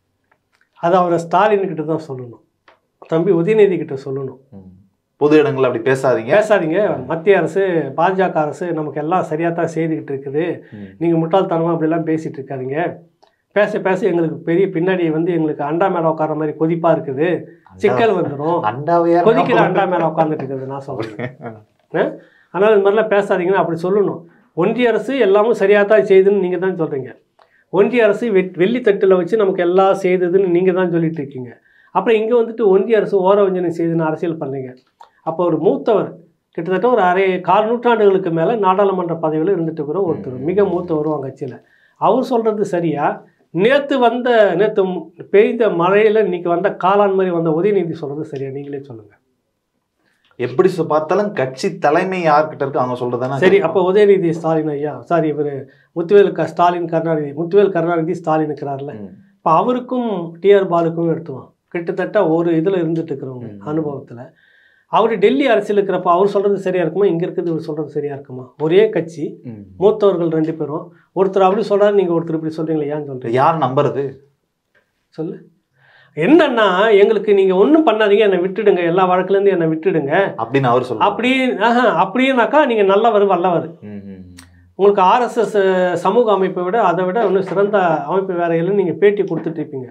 அது அவரை ஸ்டாலின் கிட்ட தான் சொல்லணும் தம்பி உதயநிதி கிட்ட சொல்லணும் ம். பொது இடங்கள்ல அப்படி பேசாதீங்க பேசாதீங்க மத்திய அரசு பாஜக அரசு நமக்கு எல்லாம் சரியாக தான் செய்துக்கிட்டு இருக்குது ம். நீங்கள் முட்டாள்தனமாக அப்படிலாம் பேசிட்டு இருக்காதீங்க பேச பேச எங்களுக்கு பெரிய பின்னாடி வந்து எங்களுக்கு அண்டா மேலே உட்கார மாதிரி கொதிப்பாக இருக்குது சிக்கல் வந்துடும் அண்டாவையா கொதிக்கிற அண்டா மேலே உட்காந்துட்டு இருக்குது நான் சொல்கிறேன் அதனால் இந்த மாதிரிலாம் பேசாதீங்கன்னு அப்படி சொல்லணும் ஒன்றிய அரசு எல்லாமும் சரியாக தான் செய்யுதுன்னு நீங்கள் தான் சொல்கிறீங்க ஒன்றிய அரசு வெ வெள்ளி தட்டில் வச்சு நமக்கு எல்லாம் செய்ததுன்னு நீங்கள் தான் சொல்லிட்டு இருக்கீங்க அப்புறம் இங்கே வந்துட்டு ஒன்றிய அரசு ஓர வஞ்சனை செய்துன்னு அரசியல் பண்ணுறீங்க அப்போ ஒரு மூத்தவர் கிட்டத்தட்ட ஒரு அரை கால் நூற்றாண்டுகளுக்கு மேலே நாடாளுமன்ற பதவியில் இருந்துட்டு இருக்கிற ஒருத்தர் மிக மூத்தவர் உங்கள் கட்சியில் அவர் சொல்கிறது சரியா நேற்று வந்த நேற்று பெய்த மழையில் இன்னைக்கு வந்த காளான் மாதிரி வந்த உதயநிதி சொல்கிறது சரியா நீங்களே சொல்லுங்கள் எப்படி சொ- பார்த்தாலும் கட்சி தலைமை யார்கிட்ட இருக்கு அவங்க சொல்றதானே சரி அப்போ உதயநிதி ஸ்டாலின் ஐயா சாரி இவர் முத்துவேல் க ஸ்டாலின் கருணாநிதி முத்துவேல் கருணாநிதி ஸ்டாலின் இருக்கிறார்ல ம். இப்போ அவருக்கும் டிஆர் பாலுக்கும் எடுத்துவோம் கிட்டத்தட்ட ஒரு இதில் இருந்துட்டு இருக்கிறவங்க ம். அனுபவத்தில் அவர் டெல்லி அரசியல் இருக்கிறப்ப அவர் சொல்கிறது சரியா இருக்குமா இங்கே இருக்கிறது இவர் சொல்கிறது சரியா இருக்குமா ஒரே கட்சி ம். மூத்தவர்கள் ரெண்டு பேரும் ஒருத்தர் அப்படி சொல்றாரு நீங்கள் ஒருத்தர் இப்படி சொல்கிறீங்களா ஏன்னு சொல்கிறீங்க யார் நம்புறது சொல்லு என்னன்னா எங்களுக்கு நீங்கள் ஒன்றும் பண்ணாதீங்க என்னை விட்டுடுங்க எல்லா வழக்குலேருந்து என்னை விட்டுடுங்க அப்படின்னு அவர் சொல்றாரு அப்படி ஆஹா அப்படின்னாக்கா நீங்கள் நல்லவர் வல்லவர் ம், ம், ம். உங்களுக்கு ஆர்எஸ்எஸ் சமூக அமைப்பை விட அதை விட இன்னும் சிறந்த அமைப்பு வேற இல்லைன்னு நீங்கள் பேட்டி கொடுத்துட்டு இருப்பீங்க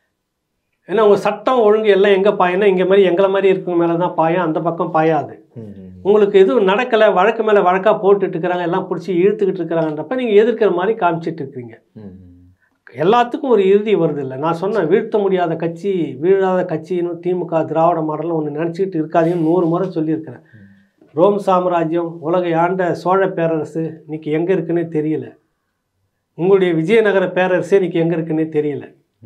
ஏன்னா உங்கள் சட்டம் ஒழுங்கு எல்லாம் எங்கே பாயனா இங்கே மாதிரி எங்களை மாதிரி இருக்கவங்க மேலே தான் பாயும் அந்த பக்கம் பாயாது ம், ம். உங்களுக்கு எதுவும் நடக்கலை வழக்கு மேலே வழக்காக போட்டுட்டு இருக்கிறாங்க எல்லாம் பிடிச்சி இழுத்துக்கிட்டு இருக்கிறாங்கன்றப்ப நீங்கள் எதிர்க்கிற மாதிரி காமிச்சிட்டு இருக்கிறீங்க ம், ம். எல்லாத்துக்கும் ஒரு இறுதி வருது இல்லை நான் சொன்னேன் வீழ்த்த முடியாத கட்சி வீழாத கட்சின்னு திமுக திராவிட மாடல்னு ஒன்று நினச்சிக்கிட்டு இருக்காதீங்கன்னு நூறு முறை சொல்லியிருக்கிறேன் ரோம் சாம்ராஜ்யம் உலகை ஆண்ட சோழ பேரரசு இன்னைக்கு எங்கே இருக்குன்னே தெரியல உங்களுடைய விஜயநகர பேரரசே இன்னைக்கு எங்கே இருக்குன்னே தெரியல ம்.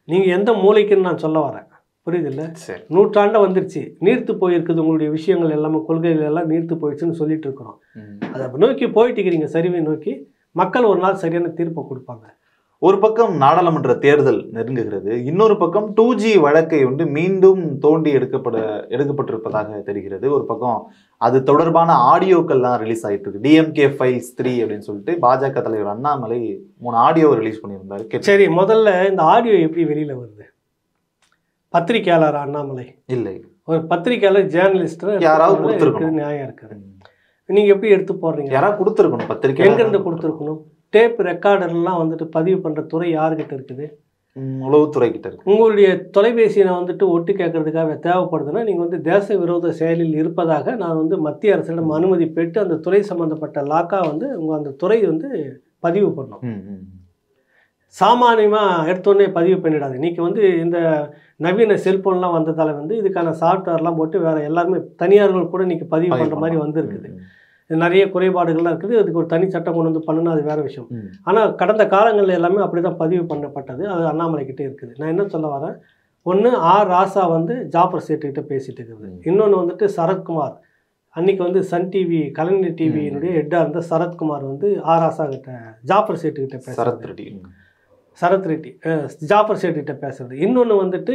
நீங்கள் எந்த மூலைக்குன்னு நான் சொல்ல வரேன் புரியுதில்ல சரி நூற்றாண்டை வந்துருச்சு நீர்த்து போயிருக்குது உங்களுடைய விஷயங்கள் எல்லாமே கொள்கைகள் எல்லாம் நீர்த்து போயிடுச்சுன்னு சொல்லிட்டு இருக்கிறோம் ம். அதை நோக்கி போயிட்டு இருக்கிறீங்க சரிவை நோக்கி மக்கள் ஒரு நாள் சரியான தீர்ப்பை கொடுப்பாங்க ஒரு பக்கம் நாடாளுமன்ற தேர்தல் நெருங்குகிறது இன்னொரு பக்கம் டூ ஜி வழக்கை வந்து மீண்டும் தோண்டி எடுக்கப்பட எடுக்கப்பட்டிருப்பதாக தெரிகிறது ஒரு பக்கம் அது தொடர்பான ஆடியோக்கள்லாம் ரிலீஸ் ஆயிட்டு இருக்கு டிஎம்கே ஃபைல்ஸ் த்ரீ அப்படின்னு சொல்லிட்டு பாஜக தலைவர் அண்ணாமலை மூணு ஆடியோ ரிலீஸ் பண்ணியிருந்தாரு கேட்டு- சரி முதல்ல இந்த ஆடியோ எப்படி வெளியில் வருது பத்திரிக்கையாளர் அண்ணாமலை இல்லை ஒரு பத்திரிக்கையாளர் ஜேர்னலிஸ்ட் யாராவது கொடுத்திருக்கணும். நியாயம் இருக்குது நீங்கள் எப்படி எடுத்து போடுறீங்க யாராவது கொடுத்துருக்கணும் பத்திரிக்கை எங்கேருந்து கொடுத்துருக்கணும் டேப் ரெக்கார்டர்லாம் வந்துட்டு பதிவு பண்ணுற துறை யாருக்கிட்ட இருக்குது ம், உளவுத்துறை கிட்ட இருக்கு உங்களுடைய தொலைபேசியை நான் வந்துட்டு ஒட்டு கேட்கறதுக்காக தேவைப்படுதுன்னா நீங்கள் வந்து தேச விரோத செயலில் இருப்பதாக நான் வந்து மத்திய அரசிடம் அனுமதி பெற்று அந்த துறை சம்மந்தப்பட்ட லாக்கா வந்து உங்கள் அந்த துறை வந்து பதிவு பண்ணும் ம், ம், ம். சாமானியமாக எடுத்தோடனே பதிவு பண்ணிடாது இன்றைக்கி வந்து இந்த நவீன செல்ஃபோன்லாம் வந்ததால் வந்து இதுக்கான சாஃப்ட்வேர்லாம் போட்டு வேறு எல்லாருமே தனியார்கள் கூட இன்றைக்கி பதிவு பதிவு பண்ணுற மாதிரி பண்ணலாம். வந்திருக்குது ம், இது நிறைய குறைபாடுகள்லாம் இருக்குது அதுக்கு ஒரு தனி சட்டம் கொண்டு வந்து பண்ணுனா அது வேறு விஷயம் ம், ஆனால் கடந்த காலங்களில் எல்லாமே அப்படி தான் பதிவு பண்ணப்பட்டது அது அண்ணாமலை கிட்டே இருக்குது நான் என்ன சொல்ல வரேன் ஒன்று ஆர் ராசா வந்து ஜாஃபர் சேட்டுக்கிட்ட பேசிட்டு இருக்குது ம். இன்னொன்று வந்துட்டு சரத்குமார் அன்னைக்கு வந்து சன் டிவி கலைஞர் டிவியினுடைய ஹெட்டாக இருந்த சரத்குமார் வந்து ஆர் ராசா கிட்ட ஜாஃபர் சேட்டுக்கிட்ட பேசுறது சரத் ரெட்டி ம். சரத் ரெட்டி அஹ், ஜாஃபர் சேட்டுக்கிட்ட பேசுறது இன்னொன்று வந்துட்டு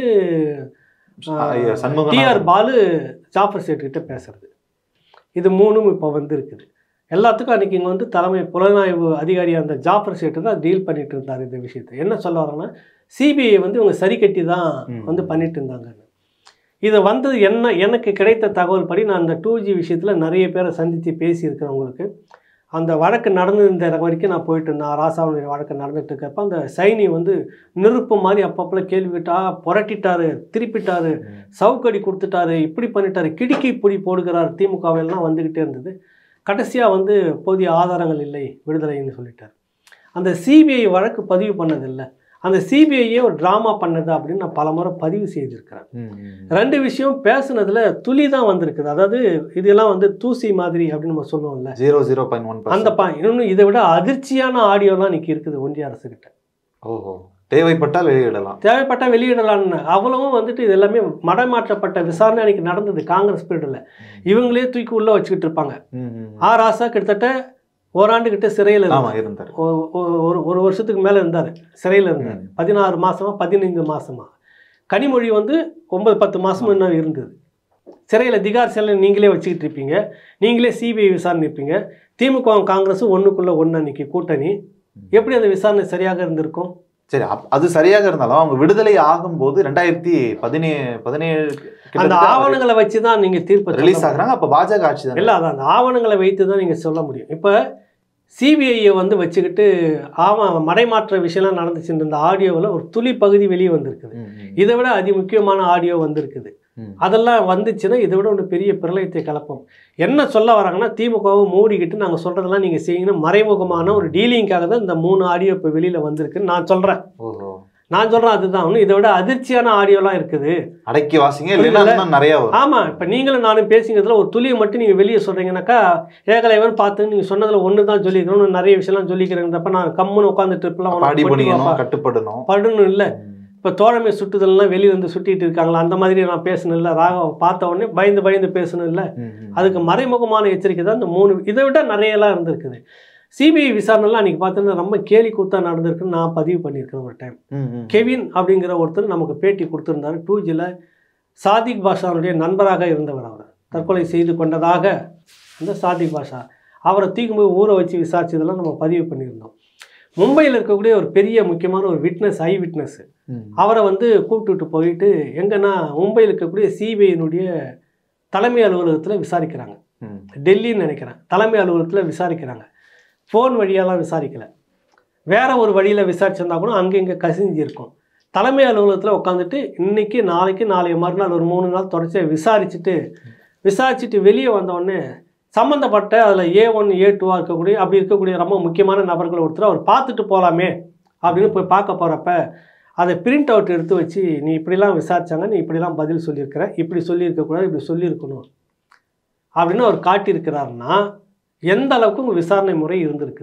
ஐயா, சண்முகநாதன். டிஆர் பாலு ஜாஃபர் சேட்டுக்கிட்ட பேசுறது இது மூணும் இப்போ வந்திருக்குது எல்லாத்துக்கும் அன்றைக்கி இங்கே வந்து தலைமை புலனாய்வு அதிகாரியாக இருந்த ஜாஃபர் சேட்டு தான் டீல் பண்ணிட்டு இருந்தார் இந்த விஷயத்தை என்ன சொல்ல வரேன்னா சிபிஐ வந்து இவங்க சரி கட்டி தான் ம். வந்து பண்ணிட்டு இருந்தாங்க இது வந்தது என்ன எனக்கு கிடைத்த தகவல் படி நான் அந்த டூ ஜி விஷயத்தில் நிறைய பேரை சந்தித்து பேசியிருக்கிறவங்களுக்கு அந்த வழக்கு நடந்திருந்த வரைக்கும் நான் போயிட்டு இருந்தேன் ராசாவுடைய வழக்கு நடந்துட்டு இருக்கப்ப அந்த சைனி வந்து நெருப்பு மாதிரி அப்பப்போ கேள்வி கேட்டா புரட்டிட்டாரு திருப்பிட்டாரு ம். சவுக்கடி கொடுத்துட்டாரு இப்படி பண்ணிட்டாரு கிடுக்கி பிடி போடுகிறார் திமுகவெல்லாம் வந்துக்கிட்டே இருந்தது கடைசியாக வந்து போதிய ஆதாரங்கள் இல்லை விடுதலைன்னு சொல்லிட்டார் அந்த சிபிஐ வழக்கு பதிவு பண்ணதில்லை அந்த சிபிஐயே ஒரு ட்ராமா பண்ணது அப்படின்னு நான் பலமுறை பதிவு செய்திருக்கிறேன் ம், ம். ரெண்டு விஷயம் பேசுனதுல துளி தான் வந்திருக்குது அதாவது இதெல்லாம் வந்து தூசி மாதிரி அப்படின்னு நம்ம சொல்லுவோம்ல ஜீரோ ஜீரோ பாயிண்ட் ஒன் அந்த பா இன்னொன்று இதை விட அதிர்ச்சியான ஆடியோலாம் இன்னைக்கு இருக்குது ஒன்றிய அரசுகிட்ட ஓஹோ தேவைப்பட்டால் வெளியிடலாம் தேவைப்பட்ட வெளியிடலாம்னு அவ்வளவும் வந்துட்டு இது எல்லாமே மடமாற்றப்பட்ட விசாரணை அன்னைக்கு நடந்தது காங்கிரஸ் பீரியடில் இவங்களே தூக்கி உள்ளே வச்சுக்கிட்டு இருப்பாங்க ம், ம். ஆர் ஆசா கிட்டத்தட்ட ஓராண்டு கிட்ட சிறையில் ஆமா இருந்தார் இருந்தார் ஒ- ஒ- ஒரு ஒரு வருஷத்துக்கு மேலே இருந்தார் சிறையில் இருந்தார் ம். பதினாறு மாசமா பதினைந்து மாசமா கனிமொழி வந்து ஒன்பது பத்து மாசமும் இன்னும் இருந்தது சிறையில் திகார் செல்ல நீங்களே வச்சுக்கிட்டு இருப்பீங்க நீங்களே சிபிஐ விசாரணை இருப்பீங்க திமுக காங்கிரஸும் ஒன்றுக்குள்ளே ஒன்று அன்னைக்கு கூட்டணி எப்படி அந்த விசாரணை சரியாக இருந்திருக்கும் சரி அப்- அது சரியாக இருந்தாலும் அவங்க விடுதலை ஆகும்போது ரெண்டாயிரத்தி பதினே பதினேழு அந்த ஆவணங்களை வச்சு தான் நீங்கள் தீர்ப்பு ரிலீஸ் சொல்ல ஆகுறாங்க அப்ப பாஜக ஆட்சி தானே இல்லை அதான் அந்த ஆவணங்களை வைத்து தான் நீங்கள் சொல்ல முடியும் இப்போ சிபிஐயை வந்து வச்சுக்கிட்டு ஆமாம் மடைமாற்ற விஷயம்லாம் நடந்துச்சுன்ற இந்த ஆடியோவில் ஒரு துளி பகுதி வெளியே வந்திருக்குது ம், ம். இதை விட அதி முக்கியமான ஆடியோ வந்திருக்குது ம். அதெல்லாம் வந்துச்சுன்னா இதை விட ஒரு பெரிய பிரளயத்தை கலப்போம் என்ன சொல்ல வராங்கன்னா திமுகவை மூடிக்கிட்டு நாங்கள் சொல்கிறதெல்லாம் நீங்கள் செய்யணும் மறைமுகமான ஒரு டீலிங்காக தான் இந்த மூணு ஆடியோ இப்போ வெளியில் வந்திருக்குன்னு நான் சொல்கிறேன் ஓஹோ நான் சொல்கிறேன் அதுதான் ஒன்று இதை விட அதிர்ச்சியான ஆடியோலாம் இருக்குது அடக்கி வாசிங்க இல்லைன்னா புரியல. இன்னும் நிறைய வரும் ஆமாம் இப்போ நீங்களும் நானும் பேசிங்கிறதுல ஒரு துளியை மட்டும் நீங்கள் வெளியே சொல்கிறீங்கன்னாக்கா ஏகலைவன் பார்த்து நீங்கள் சொன்னதில் ஒன்று தான் சொல்லிக்கிறோம் இன்னும் நிறைய விஷயம்லாம் சொல்லிக்கிறேங்கிறப்ப நான் கம்முன்னு உட்காந்துட்டு இருப்பலாம் பாடி பண்ணிக்கணும் கட்டுப்படணும் படணும் இல்லை ம். இப்போ தோழமை சுட்டுதல்லாம் வெளியே வந்து சுட்டிட்டு இருக்காங்களா அந்த மாதிரி நான் பேசணும் இல்லை ராகவ பார்த்த உடனே பயந்து பயந்து பேசணும் இல்லை ம், ம். அதுக்கு மறைமுகமான எச்சரிக்கை தான் இந்த மூணு இதை விட நிறையலாம் இருந்திருக்குது சிபிஐ விசாரணைலாம் அன்றைக்கி பார்த்தீங்கன்னா ரொம்ப கேலி கூத்தா நடந்திருக்குன்னு நான் பதிவு பண்ணியிருக்கேன் ஒரு டைம் ம், ம். கெவின் அப்படிங்கிற ஒருத்தர் நமக்கு பேட்டி கொடுத்துருந்தாரு டூ ஜியில் சாதிக் பாஷாவுடைய நண்பராக இருந்தவர் அவர் தற்கொலை செய்து கொண்டதாக அந்த சாதிக் பாஷா அவரை தூக்கி போய் ஊற வச்சு விசாரிச்சதெல்லாம் நம்ம பதிவு பண்ணியிருந்தோம் மும்பையில் இருக்கக்கூடிய ஒரு பெரிய முக்கியமான ஒரு விட்னஸ் ஐ விட்னஸ் ம். அவரை வந்து கூப்பிட்டுட்டு போயிட்டு எங்கன்னா மும்பையில் இருக்கக்கூடிய சிபிஐனுடைய தலைமை அலுவலகத்தில் விசாரிக்கிறாங்க ம். டெல்லின்னு நினைக்கிறேன் தலைமை அலுவலகத்தில் விசாரிக்கிறாங்க ஃபோன் வழியாலாம் விசாரிக்கல வேற ஒரு வழியில் விசாரிச்சிருந்தா கூட அங்கே இங்கே கசிஞ்சு இருக்கும் தலைமை அலுவலகத்தில் உட்காந்துட்டு இன்னைக்கு நாளைக்கு நாளைய மறுநாள் ஒரு மூணு நாள் தொடர்ச்சியாக விசாரிச்சுட்டு விசாரிச்சுட்டு வெளியே வந்தோடனே சம்மந்தப்பட்ட அதில் ஏ ஒன் ஏ டூவாக இருக்கக்கூடிய அப்படி இருக்கக்கூடிய ரொம்ப முக்கியமான நபர்கள் ஒருத்தர் அவர் பார்த்துட்டு போகலாமே அப்படின்னு போய் பார்க்க போகிறப்ப அதை பிரிண்ட் அவுட் எடுத்து வச்சு நீ இப்படிலாம் விசாரிச்சாங்க நீ இப்படிலாம் பதில் சொல்லியிருக்கிற இப்படி சொல்லியிருக்கக்கூடாது இப்படி சொல்லியிருக்கணும் அப்படின்னு அவர் காட்டியிருக்கிறாருன்னா எந்த அளவுக்கு உங்கள் விசாரணை முறை இருந்திருக்குது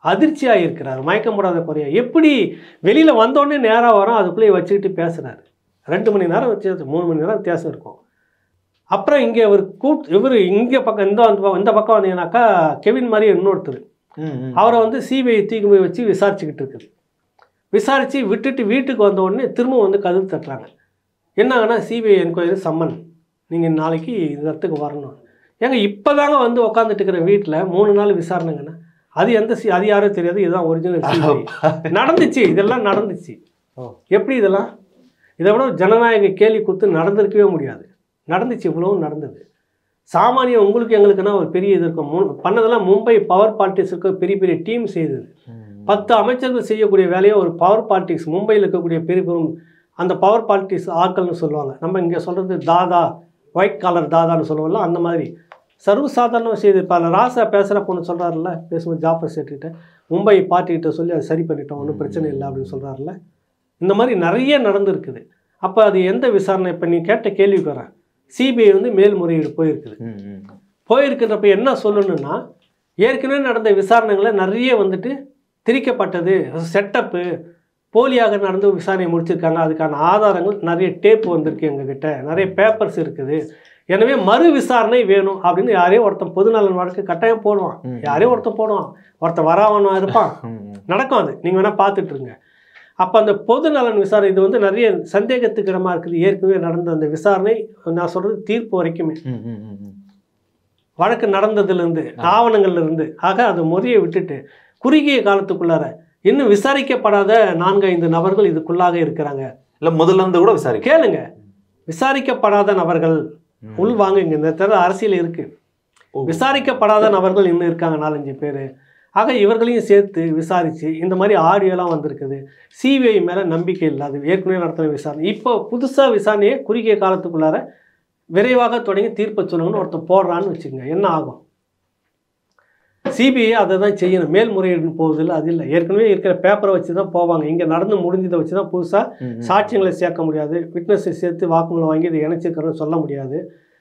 அதிர்ச்சியாக இருக்கிறார் மயக்கம் போடாத குறையா எப்படி வெளியில் வந்தோடனே நேராக வரோம் அதுக்குள்ளேயே வச்சுக்கிட்டு பேசுகிறாரு ரெண்டு மணி நேரம் வித்தியாசம் மூணு மணி நேரம் வித்தியாசம் இருக்கும் அப்புறம் இங்கே ஒரு கூட் இவர் இங்கே பக்கம் இந்த அந்த பக்கம் இந்த பக்கம் வந்தீங்கன்னாக்கா கெவின் மாதிரி இன்னொருத்தர் ம், ம். அவரை வந்து சிபிஐ தூக்கி போய் வச்சு விசாரிச்சுக்கிட்டு இருக்குது விசாரித்து விட்டுட்டு வீட்டுக்கு வந்த உடனே திரும்ப வந்து கதவு தட்டுறாங்க என்னாங்கன்னா சிபிஐ என்கொயரி சம்மன் நீங்கள் நாளைக்கு இந்த இடத்துக்கு வரணும் ஏங்க இப்போ தாங்க வந்து உட்காந்துட்டு இருக்கிற வீட்டில் மூணு நாள் விசாரணைங்கண்ணா அது எந்த சி அது யாரும் தெரியாது இதுதான் ஒரிஜினல் சிபிஐ நடந்துச்சு இதெல்லாம் நடந்துச்சு ஓ. எப்படி இதெல்லாம் இதை விட ஜனநாயக கேள்வி கொடுத்து நடந்திருக்கவே முடியாது நடந்துச்சு இவ்வளவும் நடந்தது சாமானிய உங்களுக்கு எங்களுக்குன்னா ஒரு பெரிய இது இருக்கும் மு- பண்ணதெல்லாம் மும்பை பவர் பாலிட்டிக்ஸுக்கு பெரிய பெரிய டீம் செய்தது ம். பத்து அமைச்சர்கள் செய்யக்கூடிய வேலையை ஒரு பவர் பாலிட்டிக்ஸ் மும்பையில் இருக்கக்கூடிய பெரிய பெரும் அந்த பவர் பாலிட்டிக்ஸ் ஆட்கள்னு சொல்லுவாங்க நம்ம இங்கே சொல்கிறது தாதா ஒயிட் காலர் தாதான்னு சொல்லுவோம்ல அந்த மாதிரி சர்வசாதாரணமாக செய்து இப்போ ராசா பேசுகிற பொண்ணு சொல்கிறாருல்ல பேசும்போது ஜாஃபர் சேட்டுக்கிட்ட மும்பை பார்ட்டிகிட்ட சொல்லி அதை சரி பண்ணிட்டோம் ஒன்றும் பிரச்சனை இல்லை அப்படின்னு சொல்கிறாருல்ல இந்த மாதிரி நிறைய நடந்திருக்குது அப்போ அது எந்த விசாரணை இப்போ நீ கேட்ட கேள்விக்கு வரேன் சிபிஐ வந்து மேல்முறையீடு போயிருக்குது ம், ம். போயிருக்கின்றப்ப என்ன சொல்லணும்னா ஏற்கனவே நடந்த விசாரணைகளை நிறைய வந்துட்டு திரிக்கப்பட்டது செட்டப்பு போலியாக நடந்து விசாரணை முடிச்சிருக்காங்க அதுக்கான ஆதாரங்கள் நிறைய டேப் வந்திருக்கு எங்ககிட்ட நிறைய பேப்பர்ஸ் இருக்குது எனவே மறு விசாரணை வேணும் அப்படின்னு யாரையோ ஒருத்தன் பொதுநலன் வழக்கு கட்டாயம் போடுவான் ம். யாரையோ ஒருத்தன் போடுவான் ஒருத்தன் வராவனா இருப்பான் ம், ம். நடக்கும் அது நீங்கள் வேணால் பார்த்துட்டு இருங்க அப்போ அந்த பொது நலன் விசாரணை இது வந்து நிறைய சந்தேகத்துக்கிடமாக இருக்குது ஏற்கனவே நடந்த அந்த விசாரணை நான் சொல்கிறது தீர்ப்பு வரைக்குமே ம், ம், ம், ம். வழக்கு நடந்ததுலேருந்து ஆவணங்கள்ல இருந்து ஆக அந்த முறையை விட்டுட்டு குறுகிய காலத்துக்குள்ளார இன்னும் விசாரிக்கப்படாத நான்கு ஐந்து நபர்கள் இதுக்குள்ளாக இருக்கிறாங்க இல்ல முதல்ல இருந்து கூட விசாரிக்க கேளுங்க விசாரிக்கப்படாத நபர்கள் உள் வாங்குங்க இந்த தர அரசியல் இருக்கு ஓ. விசாரிக்கப்படாத நபர்கள் இன்னும் இருக்காங்க நாலஞ்சு பேர் ஆக இவர்களையும் சேர்த்து விசாரித்து இந்த மாதிரி ஆடியோலாம் வந்திருக்குது சிபிஐ மேலே நம்பிக்கை இல்லை அது ஏற்கனவே நடத்தின விசாரணை இப்போ புதுசாக விசாரணையை குறுகிய காலத்துக்குள்ளார விரைவாக தொடங்கி தீர்ப்பை சொல்லுங்கன்னு ஒருத்தன் போடுறான்னு வச்சுக்கோங்க என்ன ஆகும் சிபிஐ அதை தான் செய்யணும் மேல்முறையீடுன்னு போகுதில்ல அது இல்லை ஏற்கனவே இருக்கிற பேப்பரை வச்சு தான் போவாங்க இங்கே நடந்து முடிஞ்சதை வச்சு தான் புதுசாக ம், ம். சாட்சியங்களை சேர்க்க முடியாது விட்னஸை சேர்த்து வாக்குமூலம் வாங்கி இதை இணைச்சிருக்கிறோன்னு சொல்ல முடியாது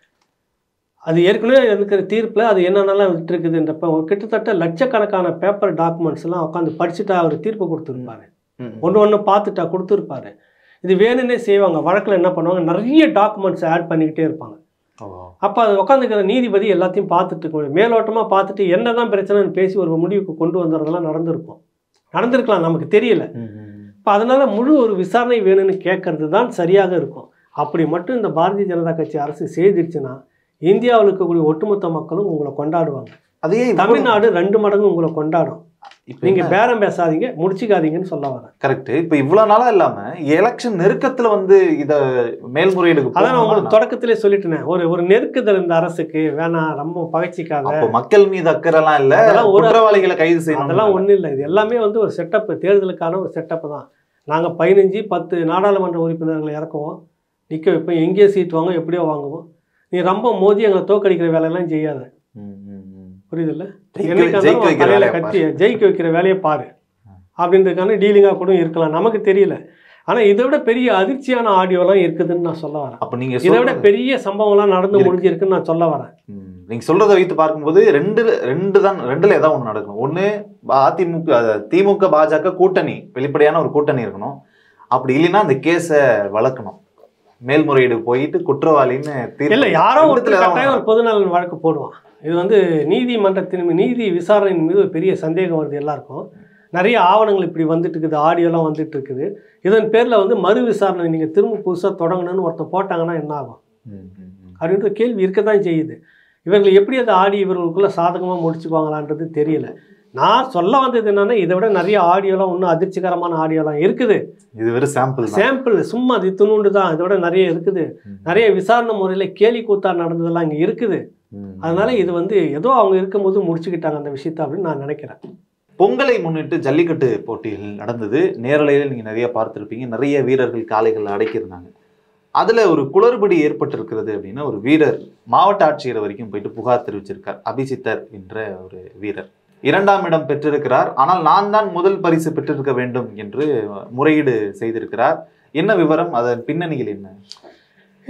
அது ஏற்கனவே இருக்கிற தீர்ப்பில் அது என்னென்னலாம் விட்டுருக்குதுன்றப்ப ஒரு கிட்டத்தட்ட லட்சக்கணக்கான பேப்பர் டாக்குமெண்ட்ஸ் எல்லாம் உட்காந்து படிச்சுட்டா அவர் தீர்ப்பு கொடுத்துருப்பாரு ம், ம். ஒன்று ஒன்று பார்த்துட்டா கொடுத்துருப்பாரு இது வேணும்னே செய்வாங்க வழக்கில் என்ன பண்ணுவாங்க நிறைய டாக்குமெண்ட்ஸ் ஆட் பண்ணிக்கிட்டே இருப்பாங்க ஓ. அப்போ அது உட்காந்துக்கிற நீதிபதி எல்லாத்தையும் பார்த்துட்டு இருக்க முடியும் மேலோட்டமாக பார்த்துட்டு என்ன தான் பிரச்சனைன்னு பேசி ஒரு முடிவுக்கு கொண்டு வந்துறதெல்லாம் நடந்திருக்கும் நடந்திருக்கலாம் நமக்கு தெரியல ம், ம், ம். இப்போ அதனால் முழு ஒரு விசாரணை வேணும்னு கேட்கறது தான் சரியாக இருக்கும் அப்படி மட்டும் இந்த பாரதிய ஜனதா கட்சி அரசு செய்திருச்சுன்னா இந்தியாவில் இருக்கக்கூடிய ஒட்டுமொத்த மக்களும் உங்களை கொண்டாடுவாங்க அதையே இவ்வளவு- தமிழ்நாடு ரெண்டு மடங்கு உங்களை கொண்டாடும் இப்ப நீங்கள் என்ன- பேரம் பேசாதீங்க முடிச்சுக்காதீங்கன்னு சொல்ல வரேன் கரெக்ட் இப்ப இவ்வளவு நாளா இல்லாம எலெக்ஷன் நெருக்கத்துல வந்து இத மேல்முறையீடுக்கு அதான் நான் போகணுமா? உங்களுக்கு தொடக்கத்திலே சொல்லிட்டேனே ஒரு ஒரு நெருக்குதல் இந்த அரசுக்கு வேணாம் ரொம்ப பகைச்சிக்காத அப்போ மக்கள் மீது அக்கறைலாம் இல்ல அதெல்லாம் ஒரு- குற்றவாளிகளை கைது செய்யணும் அதெல்லாம் ஒன்றும் இல்லை இது எல்லாமே வந்து ஒரு செட்டப் தேர்தலுக்கான ஒரு செட்டப் தான் நாங்கள் பதினஞ்சு பத்து நாடாளுமன்ற உறுப்பினர்களை இறக்குவோம் நிற்க வைப்போம் எங்கேயோ சீட் வாங்குவோம் எப்படியோ வாங்குவோம் நீ ரொம்ப மோதி எங்களை தோக்கடிக்கிற வேலையெல்லாம் செய்யாத ம், ம், ம். புரியுதுல்ல ஜெயிக்க- என்னைக்கு ஜெயிக்க வைக்கிற தலையில வேலையை கத்தி ஜெயிக்க வைக்கிற வேலையை பாரு அப்படின்றதுக்கான டீலிங்காக கூட இருக்கலாம் நமக்கு தெரியல ஆனால் இதை விட பெரிய அதிர்ச்சியான ஆடியோலாம் இருக்குதுன்னு நான் சொல்ல வரேன் அப்ப நீங்க இதை விட சொல்றது- பெரிய சம்பவம்லாம் நடந்து இருக்கு. முடிஞ்சிருக்குன்னு நான் சொல்ல வரேன் ம், நீங்க சொல்றதை வைத்து பார்க்கும்போது ரெண்டு ரெண்டு தான் ரெண்டுல ஏதாவது ஒண்ணு நடக்கணும் ஒண்ணு அதிமுக அஹ், திமுக பாஜக கூட்டணி வெளிப்படையான ஒரு கூட்டணி இருக்கணும் அப்படி இல்லைன்னா அந்த கேஸை வளர்க்கணும் மேல்முறையீடு போயிட்டு குற்றவாளின்னு தீர்ப்பு- இல்லை யாரோ ரெண்டுத்துல ஒருத்தர் ஏதாவது கட்டாயம் ஒண்ணு ஒரு பொதுநலன் வழக்கு போடுவான் இது வந்து நீதிமன்றத்தின் மீ- நீதி விசாரணையின் மீது ஒரு பெரிய சந்தேகம் வருது எல்லாருக்கும் நிறைய ஆவணங்கள் இப்படி வந்துட்டு இருக்குது ஆடியோலாம் வந்துட்டு இருக்குது இதன் பேரில் வந்து மறு விசாரணை நீங்கள் திரும்ப புதுசாக தொடங்கணும்னு ஒருத்தர் போட்டாங்கன்னா என்ன ஆகும் ம், ம், ம். அப்படின்ற கேள்வி இருக்க தான் செய்யுது இவர்கள் எப்படி அதை ஆடி இவர்களுக்குள்ள சாதகமாக முடிச்சுக்குவாங்களான்றது தெரியல நான் சொல்ல வந்தது என்னன்னா இதை விட நிறைய ஆடியோலாம் இன்னும் அதிர்ச்சிகரமான ஆடியோலாம் இருக்குது இது வெறும் சாம்பிள் தான் சாம்பிள் சும்மா அது துணுண்டு தான் இதோட நிறைய இருக்குது ம். நிறைய விசாரணை முறையில் கேலி கூத்தா நடந்ததெல்லாம் இங்கே இருக்குது ம். அதனால இது வந்து ஏதோ அவங்க இருக்கும்போது முடிச்சுக்கிட்டாங்க அந்த விஷயத்தை அப்படின்னு நான் நினைக்கிறேன் பொங்கலை முன்னிட்டு ஜல்லிக்கட்டு போட்டிகள் நடந்தது நேரலையில் நீங்க நிறைய பார்த்திருப்பீங்க நிறைய வீரர்கள் காளைகள் அடக்கியிருந்தாங்க அதுல ஒரு குளறுபடி ஏற்பட்டிருக்கிறது அப்படின்னா ஒரு வீரர் மாவட்ட ஆட்சியர் வரைக்கும் போயிட்டு புகார் தெரிவிச்சிருக்கார் அபிசித்தர் என்ற ஒரு வீரர் இரண்டாம் இடம் பெற்றிருக்கிறார் ஆனால் நான் தான் முதல் பரிசு பெற்றிருக்க வேண்டும் என்று முறையீடு செய்திருக்கிறார் என்ன விவரம் அதன் பின்னணியில் என்ன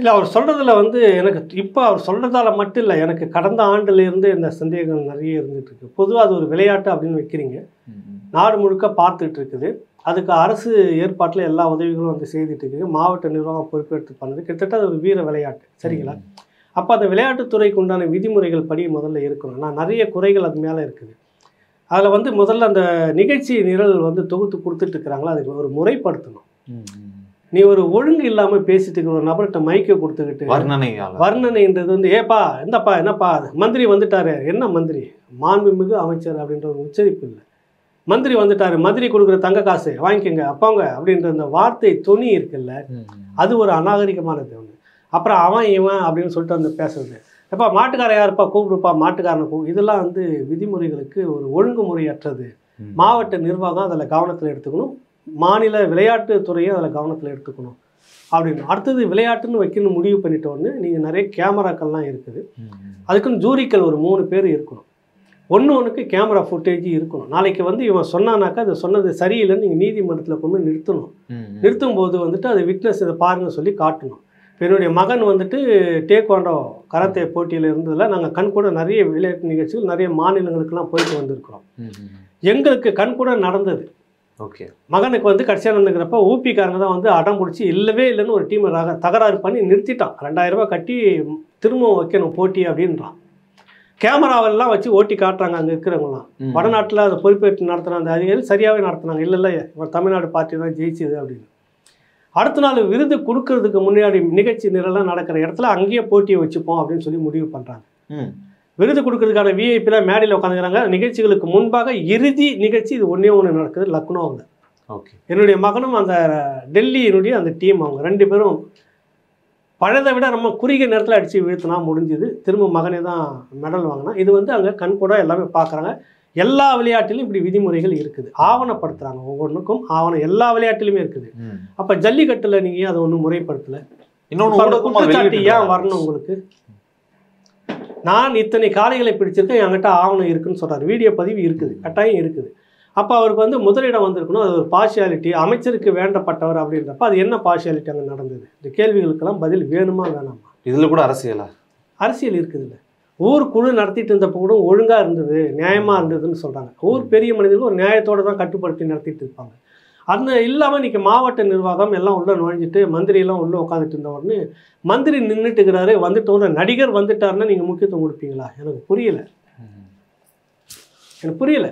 இல்லை அவர் சொல்கிறதுல வந்து எனக்கு இப்போ அவர் சொல்கிறதால மட்டும் இல்லை எனக்கு கடந்த ஆண்டுலேருந்து இந்த சந்தேகங்கள் நிறைய இருந்துட்டு இருக்கு பொதுவாக அது ஒரு விளையாட்டு அப்படின்னு வைக்கிறீங்க நாடு முழுக்க பார்த்துட்டு இருக்குது அதுக்கு அரசு ஏற்பாட்டில் எல்லா உதவிகளும் வந்து செய்துட்டு இருக்குது மாவட்ட நிர்வாகம் பொறுப்பேற்று பண்ணுது கிட்டத்தட்ட அது ஒரு வீர விளையாட்டு சரிங்களா அப்போ அந்த விளையாட்டுத்துறைக்கு உண்டான விதிமுறைகள் படி முதல்ல இருக்கணும் நான் நிறைய குறைகள் அது மேலே இருக்குது அதில் வந்து முதல்ல அந்த நிகழ்ச்சி நிரல் வந்து தொகுத்து கொடுத்துட்டு இருக்கிறாங்களா அதுக்கு ஒரு முறைப்படுத்தணும் நீ ஒரு ஒழுங்கு இல்லாமல் பேசிட்டு இருக்கிற ஒரு நபர்கிட்ட மைக்கை கொடுத்துக்கிட்டு வர்ணனையாளர் வர்ணனைன்றது வந்து ஏப்பா என்னப்பா என்னப்பா மந்திரி வந்துட்டாரு என்ன மந்திரி மாண்புமிகு அமைச்சர் அப்படின்ற ஒரு உச்சரிப்பு இல்லை மந்திரி வந்துட்டாரு மந்திரி கொடுக்குற தங்க காசு வாங்கிக்கோங்க அப்பாங்க அப்படின்ற அந்த வார்த்தை துணி இருக்குல்ல அது ஒரு அநாகரிகமானது ஒன்று அப்புறம் அவன் இவன் அப்படின்னு சொல்லிட்டு வந்து பேசுறது எப்பா மாட்டுக்காரன் யாருப்பா கூப்பிடுப்பா மாட்டுக்காரனை கூ இதெல்லாம் வந்து விதிமுறைகளுக்கு ஒரு ஒழுங்குமுறையற்றது மாவட்ட நிர்வாகம் அதில் கவனத்தில் எடுத்துக்கணும் மாநில விளையாட்டு துறையும் அதில் கவனத்தில் எடுத்துக்கணும் அப்படின்னு அடுத்தது விளையாட்டுன்னு வைக்கணும் முடிவு பண்ணிட்ட உடனே நீங்கள் நிறைய கேமராக்கள்லாம் இருக்குது அதுக்குன்னு ஜூரிக்கள் ஒரு மூணு பேர் இருக்கணும் ஒன்று ஒன்றுக்கு கேமரா ஃபுட்டேஜ் இருக்கணும் நாளைக்கு வந்து இவன் சொன்னானாக்கா அது சொன்னது சரியில்லைன்னு நீங்கள் நீதிமன்றத்தில் கொண்டு போய் நிறுத்தணும் நிறுத்தும் போது வந்துட்டு அது விட்னஸ் இதை பாருங்க சொல்லி காட்டணும் இப்ப என்னுடைய மகன் வந்துட்டு டேக்வாண்டோ கராத்தே போட்டியில் இருந்ததில் நாங்கள் கண் கூட நிறைய விளையாட்டு நிகழ்ச்சிகள் நிறைய மாநிலங்களுக்கெல்லாம் போயிட்டு வந்திருக்கிறோம் எங்களுக்கு கண் கூட நடந்தது ஓகே மகனுக்கு வந்து கடைசியாக நடந்துக்கிறப்ப ஊபிக்காரங்க தான் வந்து அடம் பிடிச்சி இல்லவே இல்லைன்னு ஒரு டீமை ரக தகராறு பண்ணி நிறுத்திட்டான் ரெண்டாயிரம் ரூபாய் கட்டி திரும்பவும் வைக்கணும் போட்டி அப்படின்றான் கேமராவெல்லாம் வச்சு ஓட்டி காட்டுறாங்க அங்கே இருக்கிறவங்களாம் வடநாட்டில் அதை பொறுப்பேற்று நடத்துன அந்த அதிகாரி சரியாகவே நடத்துனாங்க இல்லை இல்லை இவன் தமிழ்நாடு பார்ட்டி தான் ஜெயிச்சுது அப்படின்னு அடுத்த நாள் விருது கொடுக்கறதுக்கு முன்னாடி நிகழ்ச்சி நிரலாம் நடக்கிற இடத்துல அங்கேயே போட்டியை வச்சுப்போம் அப்படின்னு சொல்லி முடிவு பண்ணுறாங்க விருது கொடுக்கறதுக்கான விஐபியில் மேடையில் உட்காந்துக்கிறாங்க நிகழ்ச்சிகளுக்கு முன்பாக இறுதி நிகழ்ச்சி இது ஒன்றே ஒன்று நடக்குது லக்னோவில் ஓகே என்னுடைய மகனும் அந்த டெல்லியினுடைய அந்த டீம் அவங்க ரெண்டு பேரும் பழதை விட நம்ம குறுகிய நேரத்தில் அடித்து வீழ்த்தினா முடிஞ்சுது திரும்ப மகனே தான் மெடல் வாங்கினா இது வந்து அங்கே கண் கூட எல்லாமே பார்க்குறாங்க எல்லா விளையாட்டிலும் இப்படி விதிமுறைகள் இருக்குது ஆவணப்படுத்துகிறாங்க ஒவ்வொன்றுக்கும் ஆவணம் எல்லா விளையாட்டிலுமே இருக்குது அப்போ ஜல்லிக்கட்டில் நீங்கள் அதை ஒன்றும் முறைப்படுத்தலை இன்னொன்னு இப்ப அந்த ஊடகமா குற்றச்சாட்டு வெளியிட்டு ஏன் வரணும் உங்களுக்கு நான் இத்தனை காளைகளை பிடிச்சிருக்கேன் என்கிட்ட ஆவணம் இருக்குன்னு சொல்றாரு வீடியோ பதிவு இருக்குது கட்டாயம் இருக்குது அப்போ அவருக்கு வந்து முதலிடம் வந்திருக்கணும் அது ஒரு பார்ஷியாலிட்டி அமைச்சருக்கு வேண்டப்பட்டவர் அப்படின்றப்ப அது என்ன பார்ஷியாலிட்டி அங்கே நடந்தது இந்த கேள்விகளுக்கெல்லாம் பதில் வேணுமா வேணாமா இதுல கூட அரசியலா அரசியல் இருக்குதுல்ல ஊர் குழு நடத்திட்டு இருந்தப்போ கூட ஒழுங்காக இருந்தது நியாயமாக இருந்ததுன்னு சொல்கிறாங்க ஊர் பெரிய மனிதர்கள் ஒரு நியாயத்தோடு தான் கட்டுப்படுத்தி நடத்திட்டு இருப்பாங்க அந்த இல்லாமல் இன்னைக்கு மாவட்ட நிர்வாகம் எல்லாம் உள்ளே நுழைஞ்சிட்டு மந்திரி எல்லாம் உள்ளே உட்காந்துட்டு இருந்த உடனே மந்திரி நின்றுட்டு இருக்கிறாரு வந்துட்டு உடனே நடிகர் வந்துட்டாருன்னா நீங்கள் முக்கியத்துவம் கொடுப்பீங்களா எனக்கு புரியல எனக்கு புரியல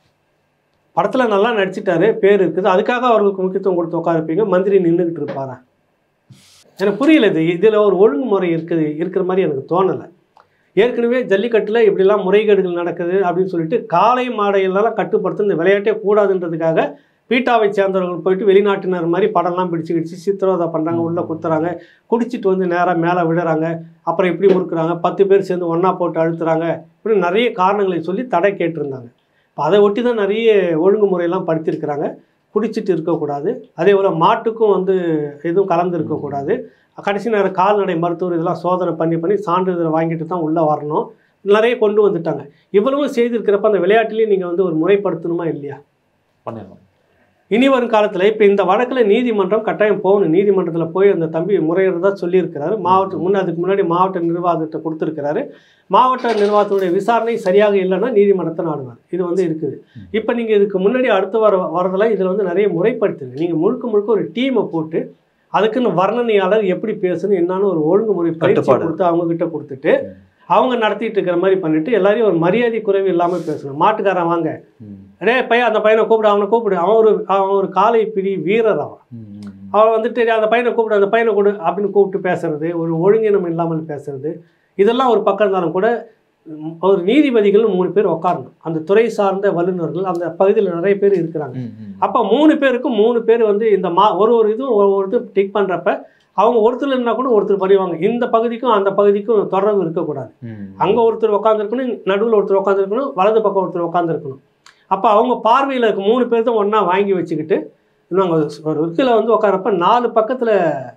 படத்தில் நல்லா நடிச்சிட்டாரு பேர் இருக்குது அதுக்காக அவர்களுக்கு முக்கியத்துவம் கொடுத்து உட்காருப்பீங்க மந்திரி நின்றுக்கிட்டு இருப்பாரா எனக்கு புரியல இது இதில் ஒரு ஒழுங்குமுறை இருக்குது இருக்கிற மாதிரி எனக்கு தோணலை ஏற்கனவே ஜல்லிக்கட்டில் இப்படிலாம் முறைகேடுகள் நடக்குது அப்படின்னு சொல்லிட்டு காளை மாடையெல்லாம் கட்டுப்படுத்த இந்த விளையாட்டே கூடாதுன்றதுக்காக பீட்டாவை சேர்ந்தவர்கள் போயிட்டு வெளிநாட்டினர் மாதிரி படம்லாம் பிடிச்சு கிடிச்சு சித்திரவதை பண்ணுறாங்க உள்ளே குத்துறாங்க குடிச்சிட்டு வந்து நேராக மேலே விடுறாங்க அப்புறம் இப்படி முறுக்குறாங்க பத்து பேர் சேர்ந்து ஒன்றா போட்டு அழுத்துறாங்க இப்படி நிறைய காரணங்களை சொல்லி தடை கேட்டிருந்தாங்க இப்போ அதை ஒட்டி தான் நிறைய ஒழுங்குமுறையெல்லாம் படுத்திருக்கிறாங்க குடிச்சிட்டு இருக்கக்கூடாது அதே போல் மாட்டுக்கும் வந்து எதுவும் கலந்து இருக்கக்கூடாது கடைசி நேரம் கால்நடை மருத்துவர் இதெல்லாம் சோதனை பண்ணி பண்ணி சான்றிதழ் வாங்கிட்டு தான் உள்ளே வரணும் நிறைய கொண்டு வந்துட்டாங்க இவ்வளவும் செய்திருக்கிறப்ப அந்த விளையாட்டுலேயும் நீங்கள் வந்து ஒரு முறைப்படுத்தணுமா இல்லையா பண்ணிடலாம் இனி வரும் காலத்தில் இப்போ இந்த வழக்கில் நீதிமன்றம் கட்டாயம் போகணும் நீதிமன்றத்தில் போய் அந்த தம்பி முறையிறதா சொல்லியிருக்கிறாரு மாவட்ட முன்ன அதுக்கு முன்னாடி மாவட்ட நிர்வாகத்தை கொடுத்துருக்கிறாரு மாவட்ட நிர்வாகத்துடைய விசாரணை சரியாக இல்லைன்னா நீதிமன்றத்தை நாடுவார் இது வந்து இருக்குது இப்போ நீங்கள் இதுக்கு முன்னாடி அடுத்து வர வரதெல்லாம் இதில் வந்து நிறைய முறைப்படுத்துங்க நீங்கள் முழுக்க முழுக்க ஒரு டீமை போட்டு அதுக்குன்னு வர்ணனையாளர் எப்படி பேசணும் என்னன்னு ஒரு ஒழுங்குமுறை பயிற்சி கட்டுப்பாடு. கொடுத்து அவங்க கிட்ட கொடுத்துட்டு அவங்க நடத்திட்டு இருக்கிற மாதிரி பண்ணிட்டு எல்லாரையும் ஒரு மரியாதை குறைவு இல்லாமல் பேசணும் மாட்டுக்காரன் வாங்க டே பையன் அந்த பையனை கூப்பிடு அவனை கூப்பிடு அவன் ஒரு அவன் ஒரு காலை பிடி வீரர் அவன் அவன் வந்துட்டு "டேய், அந்த பையனை கூப்பிடு அந்த பையனை கொடு அப்படின்னு கூப்பிட்டு பேசுறது ஒரு ஒழுங்கினம் இல்லாமல் பேசுறது இதெல்லாம் ஒரு பக்கம் இருந்தாலும் கூட ம், ஒரு நீதிபதிகள் மூணு பேர் உட்காரணும் அந்த துறை சார்ந்த வல்லுநர்கள் அந்த பகுதியில் நிறைய பேர் இருக்கிறாங்க அப்போ மூணு பேருக்கும் மூணு பேர் வந்து இந்த மா ஒரு ஒரு இதுவும் ஒரு ஒரு இது டிக் பண்ணுறப்ப அவங்க ஒருத்தர் இருந்தா கூட ஒருத்தர் பண்ணுவாங்க இந்த பகுதிக்கும் அந்த பகுதிக்கும் தொடர்பு இருக்கக்கூடாது அங்கே ஒருத்தர் உட்காந்துருக்கணும் நடுவில் ஒருத்தர் உட்காந்துருக்கணும் வலது பக்கம் ஒருத்தர் உட்காந்துருக்கணும் அப்போ அவங்க பார்வையில் இருக்க மூணு பேர் தான் ஒன்றா வாங்கி வச்சுக்கிட்டு நாங்கள் ஒரு இதில் வந்து உட்காரப்ப நாலு பக்கத்தில்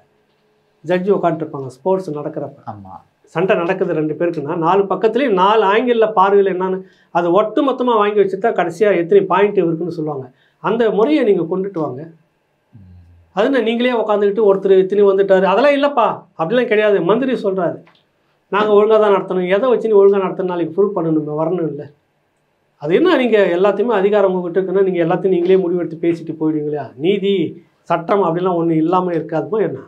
ஜட்ஜி உட்காந்துருப்பாங்க ஸ்போர்ட்ஸ் நடக்கிறப்ப ஆமா சண்டை நடக்குது ரெண்டு பேருக்குன்னா நாலு பக்கத்துலேயும் நாலு ஆங்கிளில் பார்வையில் என்னன்னு அது ஒட்டு மொத்தமாக வாங்கி வச்சு தான் கடைசியாக எத்தனை பாயிண்ட் இருக்குன்னு சொல்லுவாங்க அந்த முறையை நீங்கள் கொண்டுட்டு வாங்க அது என்ன நீங்களே உட்காந்துக்கிட்டு ஒருத்தர் இத்தனி வந்துட்டாரு அதெல்லாம் இல்லைப்பா அப்படிலாம் கிடையாது மந்திரி சொல்கிறாரு நாங்கள் ஒழுங்காக தான் நடத்தணும் எதை வச்சு நீ ஒழுங்காக நடத்தணும் நாளைக்கு ப்ரூவ் பண்ணணுமே வரணும் இல்லை அது என்ன நீங்கள் எல்லாத்தையுமே அதிகாரம் உங்ககிட்ட இருக்குன்னா நீங்கள் எல்லாத்தையும் நீங்களே முடிவெடுத்து பேசிட்டு போயிடுவீங்களா நீதி சட்டம் அப்படிலாம் ஒன்றும் இல்லாமல் இருக்காதுமா என்ன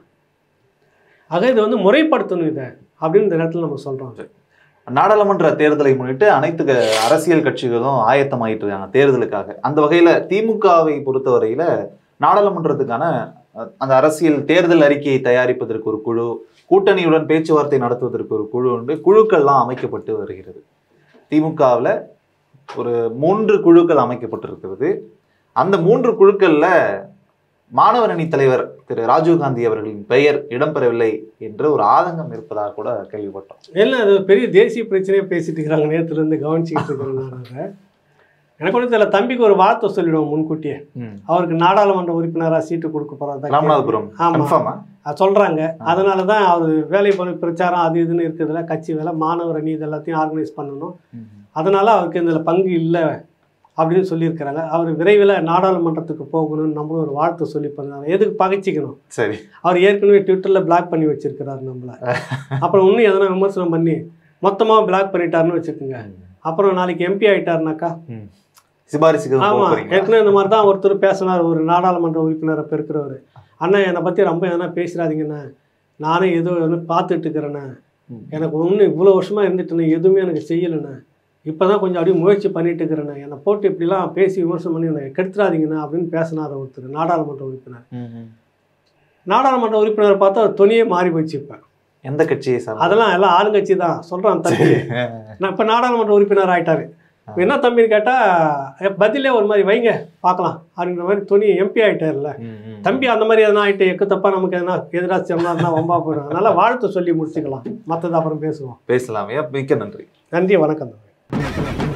ஆக இது வந்து முறைப்படுத்தணும் இதை அப்படின்னு இந்த நேரத்தில் நம்ம சொல்கிறோம் நாடாளுமன்ற தேர்தலை முன்னிட்டு அனைத்து க- அரசியல் கட்சிகளும் ஆயத்தமாயிட்டு இருக்காங்க தேர்தலுக்காக அந்த வகையில திமுகவை பொறுத்தவரையில நாடாளுமன்றத்துக்கான அஹ், அந்த அரசியல் தேர்தல் அறிக்கையை தயாரிப்பதற்கு ஒரு குழு கூட்டணியுடன் பேச்சுவார்த்தை நடத்துவதற்கு ஒரு குழு உண்டு குழுக்கள்லாம் அமைக்கப்பட்டு வருகிறது திமுகவில் ஒரு மூன்று குழுக்கள் அமைக்கப்பட்டிருக்கிறது அந்த மூன்று குழுக்கள்ல மாணவர் அணி தலைவர் திரு ராஜீவ்காந்தி அவர்களின் பெயர் இடம்பெறவில்லை என்ற ஒரு ஆதங்கம் இருப்பதாக கூட கேள்விப்பட்டோம் இல்லை அது ஒரு பெரிய தேசிய பிரச்சனையே பேசிட்டு இருக்கிறாங்க நேற்றுலேருந்து கவனிச்சுக்கிட்டு இருக்கிறேன் நான் அதை எனக்கு ஒன்றும் தெரியல தம்பிக்கு ஒரு வார்த்தை சொல்லிடுவோம் முன்கூட்டியே அவருக்கு நாடாளுமன்ற உறுப்பினராக சீட்டு கொடுக்க போகிறதா ராமநாதபுரம் ஆமா. கன்ஃபார்மா சொல்கிறாங்க அதனால தான் அவர் வேலை பணி பிரச்சாரம் அது இதுன்னு இருக்கிறதுல கட்சி வேலை மாணவர் அணி இது எல்லாத்தையும் ஆர்கனைஸ் பண்ணணும் அதனால அவருக்கு இதில் பங்கு இல்லை அப்படின்னு சொல்லியிருக்கிறாங்க அவர் விரைவில் நாடாளுமன்றத்துக்கு போகணும்னு நம்மளும் ஒரு வாழ்த்து சொல்லி பண்ணாங்க எதுக்கு பகைச்சிக்கணும் சரி அவர் ஏற்கனவே ட்விட்டரில் பிளாக் பண்ணி வச்சிருக்கிறாரு நம்மள அப்புறம் இன்னும் எதனா விமர்சனம் பண்ணி மொத்தமாக பிளாக் பண்ணிட்டாருன்னு வச்சுக்கோங்க அப்புறம் நாளைக்கு எம்பி ஆயிட்டாருனாக்கா சிபாரிசுக்கு போக ஆமாம் போறீங்களா? ஏற்கனவே இந்த மாதிரி தான் ஒருத்தர் பேசினார் ஒரு நாடாளுமன்ற உறுப்பினரை பெருக்கிறவர் அண்ணன் என்னை பற்றி ரொம்ப எதனா பேசுகிறாதீங்கண்ணே நானே ஏதோ ஒன்று பார்த்துட்டு இருக்கிறேண்ணே ம். எனக்கு ஒன்று இவ்வளோ வருஷமாக இருந்துட்டுண்ணே எதுவுமே எனக்கு செய்யலைண்ணே இப்போ தான் கொஞ்சம் அப்படியே முயற்சி பண்ணிட்டு இருக்கிறேண்ணே என்னை போட்டு இப்படிலாம் பேசி விமர்சனம் பண்ணி என்னை கெடுத்துறாதீங்கண்ணே அப்படின்னு பேசினார் ஒருத்தர் நாடாளுமன்ற உறுப்பினர் ம், ம். நாடாளுமன்ற உறுப்பினர் பார்த்தா அவர் துணியே மாறி போச்சு இப்போ எந்த கட்சியை சார் அதெல்லாம் எல்லாம் ஆளுங்கட்சி தான் சொல்கிறான் தம்பி நான் இப்போ நாடாளுமன்ற உறுப்பினர் ஆயிட்டாரு இப்ப என்ன தம்பின்னு கேட்டால் பதிலே ஒரு மாதிரி வைங்க பார்க்கலாம் அப்படின்ற மாதிரி துணி எம்பி ஆயிட்டார்ல தம்பி அந்த மாதிரி எதனா ஆயிட்டு எக்கு தப்பா நமக்கு எதனா எதிராக சொன்னார்னா வம்பா போயிடும் அதனால வாழ்த்து சொல்லி முடிச்சுக்கலாம் மற்றது அப்புறம் பேசுவோம் பேசலாமே மிக்க நன்றி நன்றி வணக்கம் தம்பி